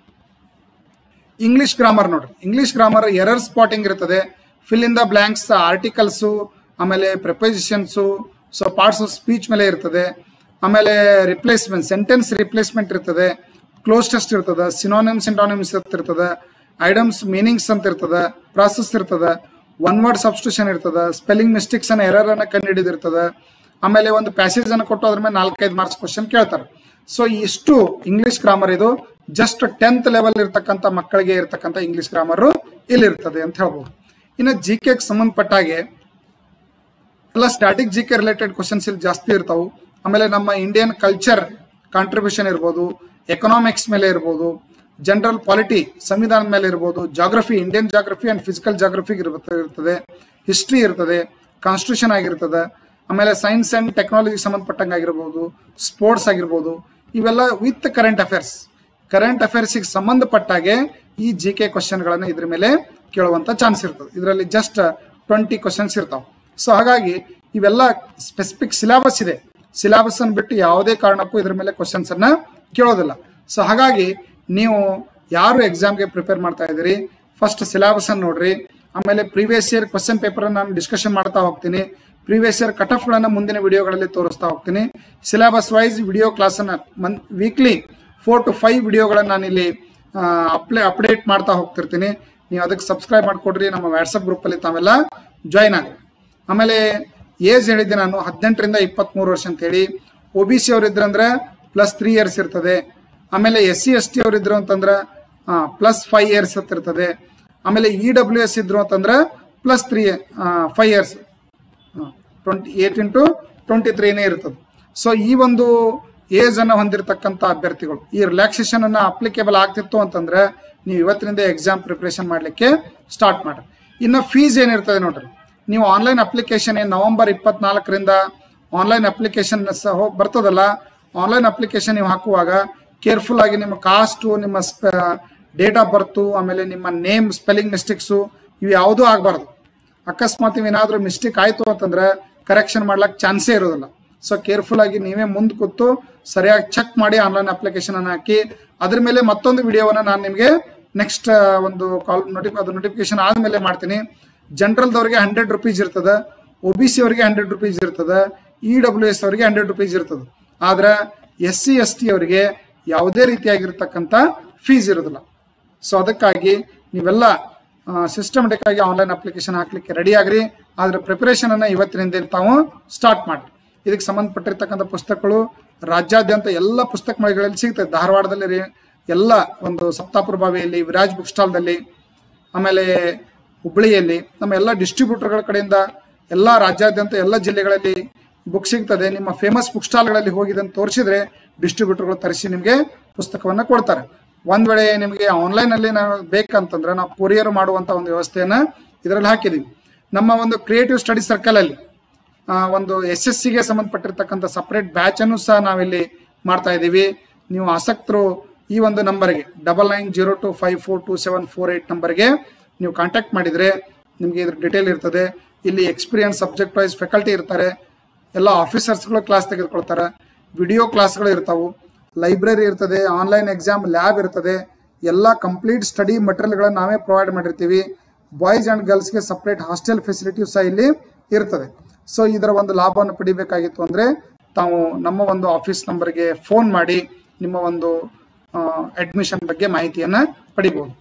ಇಂಗ್ಲಿಷ್ ಗ್ರಾಮರ್ ನೋಡ್ರಿ ಇಂಗ್ಲಿಷ್ ಗ್ರಾಮರ್ ಎರರ್ ಸ್ಪಾಟಿಂಗ್ ಇರ್ತದೆ fill in the blanks articles ಆಮೇಲೆ prepositions so parts of speech ಮೇಲೆ ಇರ್ತದೆ ಆಮೇಲೆ ರಿಪ್ಲೇಸ್ಮೆಂಟ್ ಸೆಂಟೆನ್ಸ್ ರಿಪ್ಲೇಸ್ಮೆಂಟ್ ಇರ್ತದೆ ಕ್ಲೋಸ್ ಟೆಸ್ಟ್ ಇರ್ತದೆ ಸಿನೋನಿಮ್ಸ್ ಇಂಟಾನಿಮ್ಸ್ ಇರ್ತದೆ ಐಡಮ್ಸ್ ಮೀನಿಂಗ್ಸ್ ಅಂತ ಇರ್ತದೆ ಪ್ರಾಸೆಸ್ ಇರ್ತದೆ ಒನ್ ವರ್ಡ್ ಸಬ್ಸ್ಟಿಟ್ಯೂಷನ್ ಇರ್ತದೆ ಸ್ಪೆಲ್ಲಿಂಗ್ ಮಿಸ್ಟೇಕ್ಸ್ ಅನ್ನ ಎರರ್ ಅನ್ನ ಕಂಡುಹಿಡಿದಿರ್ತದೆ ಆಮೇಲೆ ಒಂದು ಪ್ಯಾಸೇಜ್ ಅನ್ನು ಕೊಟ್ಟು ಅದ್ರ ಮೇಲೆ ನಾಲ್ಕೈದು ಮಾರ್ಕ್ಸ್ ಕ್ವಶನ್ ಕೇಳ್ತಾರೆ ಸೊ ಇಷ್ಟು ಇಂಗ್ಲಿಷ್ ಗ್ರಾಮರ್ ಇದು ಜಸ್ಟ್ ಟೆಂತ್ ಲೆವೆಲ್ ಇರ್ತಕ್ಕಂಥ ಮಕ್ಕಳಿಗೆ ಇರ್ತಕ್ಕಂಥ ಇಂಗ್ಲಿಷ್ ಗ್ರಾಮರ್ ಇಲ್ಲಿ ಇರ್ತದೆ ಅಂತ ಹೇಳ್ಬೋದು ಇನ್ನು ಜಿ ಕೆಗೆ ಸಂಬಂಧಪಟ್ಟ ಹಾಗೆ ಎಲ್ಲ static G K related questions ಇಲ್ಲಿ ಜಾಸ್ತಿ ಇರ್ತಾವು ಆಮೇಲೆ ನಮ್ಮ ಇಂಡಿಯನ್ ಕಲ್ಚರ್ ಕಾಂಟ್ರಿಬ್ಯೂಷನ್ ಇರ್ಬೋದು ಎಕನಾಮಿಕ್ಸ್ ಮೇಲೆ ಇರ್ಬೋದು ಜನರಲ್ ಪಾಲಿಟಿ ಸಂವಿಧಾನದ ಮೇಲೆ ಇರ್ಬೋದು geography Indian geography and physical geography ಇರ್ತದೆ ಹಿಸ್ಟ್ರಿ ಇರ್ತದೆ ಕಾನ್ಸ್ಟಿಟ್ಯೂಷನ್ ಆಗಿರ್ತದೆ ಆಮೇಲೆ ಸೈನ್ಸ್ ಅಂಡ್ ಟೆಕ್ನಾಲಜಿ ಸಂಬಂಧಪಟ್ಟಂಗೆ ಆಗಿರ್ಬೋದು ಸ್ಪೋರ್ಟ್ಸ್ ಆಗಿರ್ಬೋದು ಇವೆಲ್ಲ ವಿತ್ ಕರೆಂಟ್ ಅಫೇರ್ಸ್ ಕರೆಂಟ್ ಅಫೇರ್ಸ್ಗೆ ಸಂಬಂಧಪಟ್ಟಾಗೆ ಈ ಜಿ ಕೆ ಕ್ವಶನ್ಗಳನ್ನು ಇದ್ರ ಮೇಲೆ ಕೇಳುವಂತ ಚಾನ್ಸ್ ಇರ್ತದೆ ಇದರಲ್ಲಿ ಜಸ್ಟ್ ಟ್ವೆಂಟಿ ಕ್ವಶನ್ಸ್ ಇರ್ತಾವೆ ಸೊ ಹಾಗಾಗಿ ಇವೆಲ್ಲ ಸ್ಪೆಸಿಫಿಕ್ ಸಿಲೆಬಸ್ ಇದೆ ಸಿಲೆಬಸ್ ಅನ್ನು ಬಿಟ್ಟು ಯಾವುದೇ ಕಾರಣಕ್ಕೂ ಇದ್ರ ಮೇಲೆ ಕ್ವಶನ್ಸ್ ಅನ್ನ ಕೇಳೋದಿಲ್ಲ ಸೊ ಹಾಗಾಗಿ ನೀವು ಯಾರು ಎಕ್ಸಾಮ್ಗೆ ಪ್ರಿಪೇರ್ ಮಾಡ್ತಾ ಇದ್ದೀರಿ ಫಸ್ಟ್ ಸಿಲೆಬಸ್ ಅನ್ನು ನೋಡ್ರಿ ಆಮೇಲೆ ಪ್ರೀವಿಯಸ್ ಇಯರ್ ಕ್ವಶನ್ ಪೇಪರ್ ನಾನು ಡಿಸ್ಕಷನ್ ಮಾಡ್ತಾ ಹೋಗ್ತೀನಿ ಪ್ರೀವಿಯಸ್ ಇಯರ್ ಕಟ್ ಗಳನ್ನು ಮುಂದಿನ ವಿಡಿಯೋಗಳಲ್ಲಿ ತೋರಿಸ್ತಾ ಹೋಗ್ತೀನಿ ಸಿಲೆಬಸ್ ವೈಸ್ ವಿಡಿಯೋ ಕ್ಲಾಸನ್ನು ಮನ್ ವೀಕ್ಲಿ ಫೋರ್ ಟು ಫೈವ್ ವಿಡಿಯೋಗಳನ್ನು ನಾನಿಲ್ಲಿ ಅಪ್ಲೇ ಅಪ್ಡೇಟ್ ಮಾಡ್ತಾ ಹೋಗ್ತಿರ್ತೀನಿ ನೀವು ಅದಕ್ಕೆ ಸಬ್ಸ್ಕ್ರೈಬ್ ಮಾಡಿಕೊಡ್ರಿ ನಮ್ಮ ವಾಟ್ಸಪ್ ಗ್ರೂಪಲ್ಲಿ ತಾವೆಲ್ಲ ಜಾಯ್ನ್ ಆಗಿ ಆಮೇಲೆ ಏಜ್ ಹೇಳಿದ್ದೆ ನಾನು ಹದಿನೆಂಟರಿಂದ ಇಪ್ಪತ್ತ್ಮೂರು ವರ್ಷ ಅಂತೇಳಿ ಒ ಬಿ ಸಿ ಅವರಿದ್ರಂದ್ರೆ ಪ್ಲಸ್ ತ್ರೀ ಇಯರ್ಸ್ ಇರ್ತದೆ ಆಮೇಲೆ ಎಸ್ ಸಿ ಎಸ್ ಟಿ ಅವರಿದ್ರು ಅಂತಂದ್ರೆ ಪ್ಲಸ್ ಫೈವ್ ಇಯರ್ಸ್ ಇರ್ತದೆ ಆಮೇಲೆ ಇ ಡಬ್ಲ್ಯೂ ಎಸ್ ಇದ್ರು ಅಂತಂದ್ರೆ plus three five years twenty eighteen to twenty ತ್ರೀನೇ ಇರ್ತದೆ ಸೊ ಈ ಒಂದು ಏಜ್ ಅನ್ನು ಹೊಂದಿರತಕ್ಕಂಥ ಅಭ್ಯರ್ಥಿಗಳು ಈ ರಿಲ್ಯಾಕ್ಸೇಷನ್ ಅನ್ನ ಅಪ್ಲಿಕೇಬಲ್ ಆಗ್ತಿತ್ತು ಅಂತಂದ್ರೆ ನೀವು ಇವತ್ತಿನಿಂದ ಎಕ್ಸಾಮ್ ಪ್ರಿಪ್ರೇಷನ್ ಮಾಡಲಿಕ್ಕೆ ಸ್ಟಾರ್ಟ್ ಮಾಡ್ರಿ ಇನ್ನು ಫೀಸ್ ಏನಿರ್ತದೆ ನೋಡ್ರಿ ನೀವು ಆನ್ಲೈನ್ ಅಪ್ಲಿಕೇಶನ್ ಏನು ನವೆಂಬರ್ ಇಪ್ಪತ್ನಾಲ್ಕರಿಂದ ಆನ್ಲೈನ್ ಅಪ್ಲಿಕೇಶನ್ ಸಹ ಬರ್ತದಲ್ಲ ಆನ್ಲೈನ್ ಅಪ್ಲಿಕೇಶನ್ ನೀವು ಹಾಕುವಾಗ ಕೇರ್ಫುಲ್ ಆಗಿ ನಿಮ್ಮ ಕಾಸ್ಟು ನಿಮ್ಮ ಡೇಟ್ ಆಫ್ ಬರ್ತು ಆಮೇಲೆ ನಿಮ್ಮ ನೇಮ್ ಸ್ಪೆಲ್ಲಿಂಗ್ ಮಿಸ್ಟೇಕ್ಸು ಇವು ಯಾವುದೂ ಆಗಬಾರ್ದು ಅಕಸ್ಮಾತ್ ಏನಾದರೂ ಮಿಸ್ಟೇಕ್ ಆಯಿತು ಅಂತಂದ್ರೆ ಕರೆಕ್ಷನ್ ಮಾಡ್ಲಿಕ್ಕೆ ಚಾನ್ಸೇ ಇರೋದಿಲ್ಲ ಸೊ ಕೇರ್ಫುಲ್ ಆಗಿ ನೀವೇ ಮುಂದೆ ಕೂತು ಸರಿಯಾಗಿ ಚೆಕ್ ಮಾಡಿ ಆನ್ಲೈನ್ ಅಪ್ಲಿಕೇಶನ್ ಅನ್ನು ಹಾಕಿ ಅದ್ರ ಮೇಲೆ ಮತ್ತೊಂದು ವಿಡಿಯೋವನ್ನು ನಾನು ನಿಮಗೆ ನೆಕ್ಸ್ಟ್ ಒಂದು ಕಾಲ್ ನೋಟಿ ಅದು ನೋಟಿಫಿಕೇಶನ್ ಆದಮೇಲೆ ಮಾಡ್ತೀನಿ ಜನರಲ್ದವ್ರಿಗೆ ಹಂಡ್ರೆಡ್ ರುಪೀಸ್ ಇರ್ತದೆ ಒ ಬಿ ಸಿ ಅವರಿಗೆ ಹಂಡ್ರೆಡ್ ರುಪೀಸ್ ಇರ್ತದೆ ಇ ಡಬ್ಲ್ಯೂ ಎಸ್ ಅವರಿಗೆ ಹಂಡ್ರೆಡ್ ರುಪೀಸ್ ಇರ್ತದೆ ಆದ್ರೆ ಎಸ್ ಸಿ ಎಸ್ ಟಿ ಅವರಿಗೆ ಯಾವುದೇ ರೀತಿಯಾಗಿರ್ತಕ್ಕಂಥ ಫೀಸ್ ಇರೋದಿಲ್ಲ ಸೊ ಅದಕ್ಕಾಗಿ ನೀವೆಲ್ಲ ಸಿಸ್ಟಮೆಟಿಕ್ ಆಗಿ ಆನ್ಲೈನ್ ಅಪ್ಲಿಕೇಶನ್ ಹಾಕ್ಲಿಕ್ಕೆ ರೆಡಿ ಆಗ್ರಿ ಆದ್ರೆ ಪ್ರಿಪರೇಷನ್ ಅನ್ನ ಇವತ್ತಿನಿಂದ ತಾವು ಸ್ಟಾರ್ಟ್ ಮಾಡಿ ಇದಕ್ಕೆ ಸಂಬಂಧಪಟ್ಟಿರ್ತಕ್ಕಂಥ ಪುಸ್ತಕಗಳು ರಾಜ್ಯಾದ್ಯಂತ ಎಲ್ಲ ಪುಸ್ತಕ ಮಳಿಗೆಗಳಲ್ಲಿ ಸಿಗ್ತದೆ ಧಾರವಾಡದಲ್ಲಿ ರೀ ಎಲ್ಲ ಒಂದು ಸಪ್ತಾಪುರ ಬಾವಿಯಲ್ಲಿ ವಿರಾಜ್ ಬುಕ್ ಸ್ಟಾಲ್ದಲ್ಲಿ ಆಮೇಲೆ ಹುಬ್ಬಳ್ಳಿಯಲ್ಲಿ ನಮ್ಮ ಎಲ್ಲ ಡಿಸ್ಟ್ರಿಬ್ಯೂಟರ್ಗಳ ಕಡೆಯಿಂದ ಎಲ್ಲ ರಾಜ್ಯಾದ್ಯಂತ ಎಲ್ಲ ಜಿಲ್ಲೆಗಳಲ್ಲಿ ಬುಕ್ ಸಿಗ್ತದೆ ನಿಮ್ಮ ಫೇಮಸ್ ಬುಕ್ ಸ್ಟಾಲ್ಗಳಲ್ಲಿ ಹೋಗಿ ಇದನ್ನು ತೋರಿಸಿದ್ರೆ ಡಿಸ್ಟ್ರಿಬ್ಯೂಟರ್ಗಳು ತರಿಸಿ ನಿಮಗೆ ಪುಸ್ತಕವನ್ನು ಕೊಡ್ತಾರೆ ಒಂದ್ ವೇಳೆ ನಿಮಗೆ ಆನ್ಲೈನ್ ಅಲ್ಲಿ ನಾವು ಬೇಕಂತಂದ್ರೆ ನಾವು ಕೊರಿಯರ್ ಮಾಡುವಂತ ಒಂದು ವ್ಯವಸ್ಥೆಯನ್ನ ಇದರಲ್ಲಿ ಹಾಕಿದೀವಿ ನಮ್ಮ ಒಂದು ಕ್ರಿಯೇಟಿವ್ ಸ್ಟಡಿ ಸರ್ಕಲ್ ಅಲ್ಲಿ ಆ, ಒಂದು ಎಸ್ ಎಸ್ ಸಿಗೆ ಸಂಬಂಧಪಟ್ಟಿರ್ತಕ್ಕಂಥ ಸಪರೇಟ್ ಬ್ಯಾಚ್ ಅನ್ನು ಸಹ ನಾವಿಲ್ಲಿ ಮಾಡ್ತಾ ಇದ್ದೀವಿ ನೀವು ಆಸಕ್ತರು ಈ ಒಂದು ನಂಬರ್ಗೆ double nine zero two five four two seven four eight ನಂಬರ್ಗೆ ನೀವು ಕಾಂಟ್ಯಾಕ್ಟ್ ಮಾಡಿದ್ರೆ ನಿಮಗೆ ಇದ್ರ ಡಿಟೇಲ್ ಇರ್ತದೆ ಇಲ್ಲಿ ಎಕ್ಸ್ಪೀರಿಯನ್ಸ್ ಸಬ್ಜೆಕ್ಟ್ ವೈಸ್ ಫ್ಯಾಕಲ್ಟಿ ಇರ್ತಾರೆ ಎಲ್ಲ ಆಫೀಸರ್ಸ್ಗಳು ಕ್ಲಾಸ್ ತೆಗೆದುಕೊಳ್ತಾರೆ ವಿಡಿಯೋ ಕ್ಲಾಸ್ಗಳು ಇರ್ತಾವು ಲೈಬ್ರರಿ ಇರ್ತದೆ ಆನ್ಲೈನ್ ಎಕ್ಸಾಮ್ ಲ್ಯಾಬ್ ಇರ್ತದೆ ಎಲ್ಲ ಕಂಪ್ಲೀಟ್ ಸ್ಟಡಿ ಮಟೀರಿಯಲ್ಗಳನ್ನು ನಾವೇ ಪ್ರೊವೈಡ್ ಮಾಡಿರ್ತೀವಿ ಬಾಯ್ಸ್ ಆ್ಯಂಡ್ ಗರ್ಲ್ಸ್ಗೆ ಸಪ್ರೇಟ್ ಹಾಸ್ಟೆಲ್ ಫೆಸಿಲಿಟಿ ಸಹ ಇಲ್ಲಿ ಇರ್ತದೆ ಸೊ ಇದರ ಒಂದು ಲಾಭವನ್ನು ಪಡಿಬೇಕಾಗಿತ್ತು ಅಂದರೆ ತಾವು ನಮ್ಮ ಒಂದು ಆಫೀಸ್ ನಂಬರ್ಗೆ ಫೋನ್ ಮಾಡಿ ನಿಮ್ಮ ಒಂದು ಅಡ್ಮಿಷನ್ ಬಗ್ಗೆ ಮಾಹಿತಿಯನ್ನು ಪಡಿಬೋದು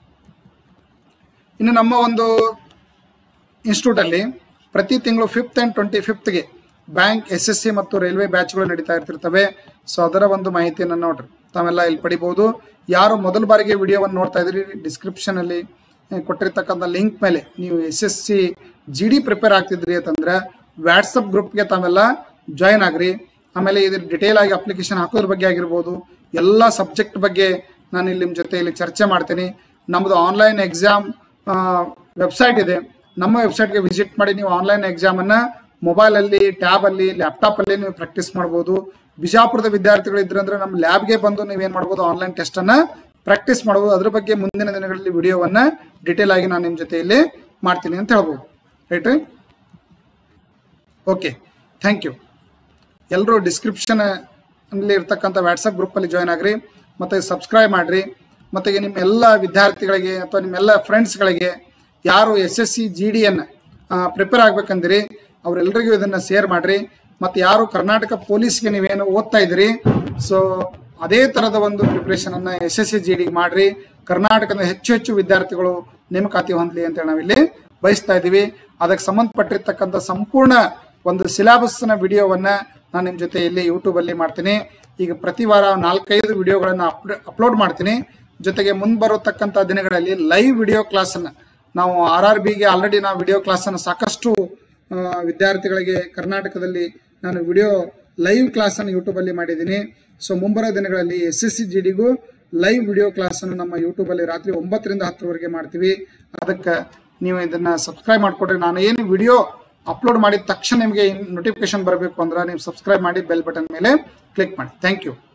ಇನ್ನು ನಮ್ಮ ಒಂದು ಇನ್ಸ್ಟಿಟ್ಯೂಟ್ ಅಲ್ಲಿ ಪ್ರತಿ ತಿಂಗಳು ಫಿಫ್ತ್ ಅಂಡ್ ಟ್ವೆಂಟಿ ಫಿಫ್ತ್ಗೆ ಬ್ಯಾಂಕ್ ಎಸ್ ಎಸ್ ಸಿ ಮತ್ತು ರೈಲ್ವೆ ಬ್ಯಾಚ್ಗಳು ನಡೀತಾ ಇರ್ತಿರ್ತವೆ ಸೊ ಅದರ ಒಂದು ಮಾಹಿತಿಯನ್ನು ನೋಡ್ರಿ ತಾವೆಲ್ಲ ಇಲ್ಲಿ ಪಡಿಬಹುದು ಯಾರು ಮೊದಲ ಬಾರಿಗೆ ವಿಡಿಯೋವನ್ನು ನೋಡ್ತಾ ಇದ್ರಿ ಡಿಸ್ಕ್ರಿಪ್ಷನ್ ಅಲ್ಲಿ ಆ, ಕೊಟ್ಟಿರ್ತಕ್ಕಂಥ ಲಿಂಕ್ ಮೇಲೆ ನೀವು S S C G D prepare ಆಗ್ತಿದ್ರಿ ಅಂತಂದ್ರೆ ವಾಟ್ಸಪ್ ಗ್ರೂಪ್ಗೆ ತಾವೆಲ್ಲ ಜಾಯಿನ್ ಆಗ್ರಿ ಆಮೇಲೆ ಇದ್ರ ಡಿಟೇಲ್ ಆಗಿ ಅಪ್ಲಿಕೇಶನ್ ಹಾಕೋದ್ರ ಬಗ್ಗೆ ಆಗಿರ್ಬೋದು ಎಲ್ಲ ಸಬ್ಜೆಕ್ಟ್ ಬಗ್ಗೆ ನಾನು ಇಲ್ಲಿ ನಿಮ್ಮ ಜೊತೆ ಇಲ್ಲಿ ಚರ್ಚೆ ಮಾಡ್ತೀನಿ ನಮ್ಮದು ಆನ್ಲೈನ್ ಎಕ್ಸಾಮ್ ವೆಬ್ಸೈಟ್ ಇದೆ ನಮ್ಮ ವೆಬ್ಸೈಟ್ಗೆ ವಿಸಿಟ್ ಮಾಡಿ ನೀವು ಆನ್ಲೈನ್ ಎಕ್ಸಾಮನ್ನು ಮೊಬೈಲಲ್ಲಿ ಟ್ಯಾಬಲ್ಲಿ ಲ್ಯಾಪ್ಟಾಪಲ್ಲಿ ನೀವು ಪ್ರಾಕ್ಟೀಸ್ ಮಾಡ್ಬೋದು ಬಿಜಾಪುರದ ವಿದ್ಯಾರ್ಥಿಗಳು ಇದ್ರಂದ್ರೆ ನಮ್ಮ ಲ್ಯಾಬ್ಗೆ ಬಂದು ನೀವೇನು ಮಾಡ್ಬೋದು ಆನ್ಲೈನ್ ಟೆಸ್ಟನ್ನು ಪ್ರಾಕ್ಟೀಸ್ ಮಾಡ್ಬೋದು ಅದ್ರ ಬಗ್ಗೆ ಮುಂದಿನ ದಿನಗಳಲ್ಲಿ ವಿಡಿಯೋವನ್ನು ಡಿಟೇಲ್ ಆಗಿ ನಾನು ನಿಮ್ಮ ಜೊತೆಯಲ್ಲಿ ಮಾಡ್ತೀನಿ ಅಂತ ಹೇಳ್ಬೋದು ರೈಟ್ ರೀ ಓಕೆ ಥ್ಯಾಂಕ್ ಯು ಎಲ್ಲರೂ ಡಿಸ್ಕ್ರಿಪ್ಷನ್ ಅಲ್ಲಿ ಇರ್ತಕ್ಕಂಥ ವಾಟ್ಸಪ್ ಗ್ರೂಪಲ್ಲಿ ಜಾಯ್ನ್ ಆಗ್ರಿ ಮತ್ತು ಸಬ್ಸ್ಕ್ರೈಬ್ ಮಾಡಿರಿ ಮತ್ತು ಈಗ ನಿಮ್ಮ ಎಲ್ಲ ವಿದ್ಯಾರ್ಥಿಗಳಿಗೆ ಅಥವಾ ನಿಮ್ಮೆಲ್ಲ ಫ್ರೆಂಡ್ಸ್ಗಳಿಗೆ ಯಾರು ಎಸ್ ಎಸ್ ಸಿ ಜಿ ಡಿಯನ್ನು ಪ್ರಿಪೇರ್ ಆಗ್ಬೇಕಂದಿರಿ ಅವರೆಲ್ಲರಿಗೂ ಇದನ್ನು ಶೇರ್ ಮಾಡಿರಿ ಮತ್ತು ಯಾರು ಕರ್ನಾಟಕ ಪೊಲೀಸ್ಗೆ ನೀವೇನು ಓದ್ತಾ ಇದ್ದೀರಿ ಸೊ ಅದೇ ಥರದ ಒಂದು ಪ್ರಿಪ್ರೇಷನನ್ನು ಎಸ್ ಎಸ್ ಸಿ ಜಿ ಡಿಗೆ ಮಾಡಿರಿ ಕರ್ನಾಟಕದ ಹೆಚ್ಚು ಹೆಚ್ಚು ವಿದ್ಯಾರ್ಥಿಗಳು ನೇಮಕಾತಿ ಹೊಂದಲಿ ಅಂತೇಳಿ ನಾವಿಲ್ಲಿ ಬಯಸ್ತಾ ಇದ್ದೀವಿ ಅದಕ್ಕೆ ಸಂಬಂಧಪಟ್ಟಿರ್ತಕ್ಕಂಥ ಸಂಪೂರ್ಣ ಒಂದು ಸಿಲೆಬಸ್ನ ವಿಡಿಯೋವನ್ನ ನಾನು ನಿಮ್ಮ ಜೊತೆ ಇಲ್ಲಿ ಯೂಟ್ಯೂಬಲ್ಲಿ ಮಾಡ್ತೀನಿ ಈಗ ಪ್ರತಿ ವಾರ ನಾಲ್ಕೈದು ವಿಡಿಯೋಗಳನ್ನು ಅಪ್ಲೋಡ್ ಮಾಡ್ತೀನಿ ಜೊತೆಗೆ ಮುಂದೆ ಬರತಕ್ಕಂಥ ದಿನಗಳಲ್ಲಿ ಲೈವ್ ವಿಡಿಯೋ ಕ್ಲಾಸನ್ನು ನಾವು ಆರ್ ಆರ್ ಬಿಗೆ ಆಲ್ರೆಡಿ ನಾವು ವಿಡಿಯೋ ಕ್ಲಾಸನ್ನು ಸಾಕಷ್ಟು ಆ, ವಿದ್ಯಾರ್ಥಿಗಳಿಗೆ ಕರ್ನಾಟಕದಲ್ಲಿ ನಾನು ವಿಡಿಯೋ ಲೈವ್ ಕ್ಲಾಸನ್ನು ಯೂಟ್ಯೂಬಲ್ಲಿ ಮಾಡಿದ್ದೀನಿ ಸೊ ಮುಂಬರೋ ದಿನಗಳಲ್ಲಿ ಎಸ್ ಎಸ್ ಸಿ ಜಿ ಡಿಗೂ ಲೈವ್ ವಿಡಿಯೋ ಕ್ಲಾಸನ್ನು ನಮ್ಮ ಯೂಟ್ಯೂಬಲ್ಲಿ ರಾತ್ರಿ ಒಂಬತ್ತರಿಂದ ಹತ್ತರವರೆಗೆ ಮಾಡ್ತೀವಿ ಅದಕ್ಕೆ ನೀವು ಇದನ್ನು ಸಬ್ಸ್ಕ್ರೈಬ್ ಮಾಡಿಕೊಡ್ರಿ ನಾನು ಏನು ವಿಡಿಯೋ ಅಪ್ಲೋಡ್ ಮಾಡಿದ ತಕ್ಷಣ ನಿಮಗೆ ನೋಟಿಫಿಕೇಶನ್ ಬರಬೇಕು ಅಂದ್ರೆ ನೀವು ಸಬ್ಸ್ಕ್ರೈಬ್ ಮಾಡಿ ಬೆಲ್ ಬಟನ್ ಮೇಲೆ ಕ್ಲಿಕ್ ಮಾಡಿ ಥ್ಯಾಂಕ್ ಯು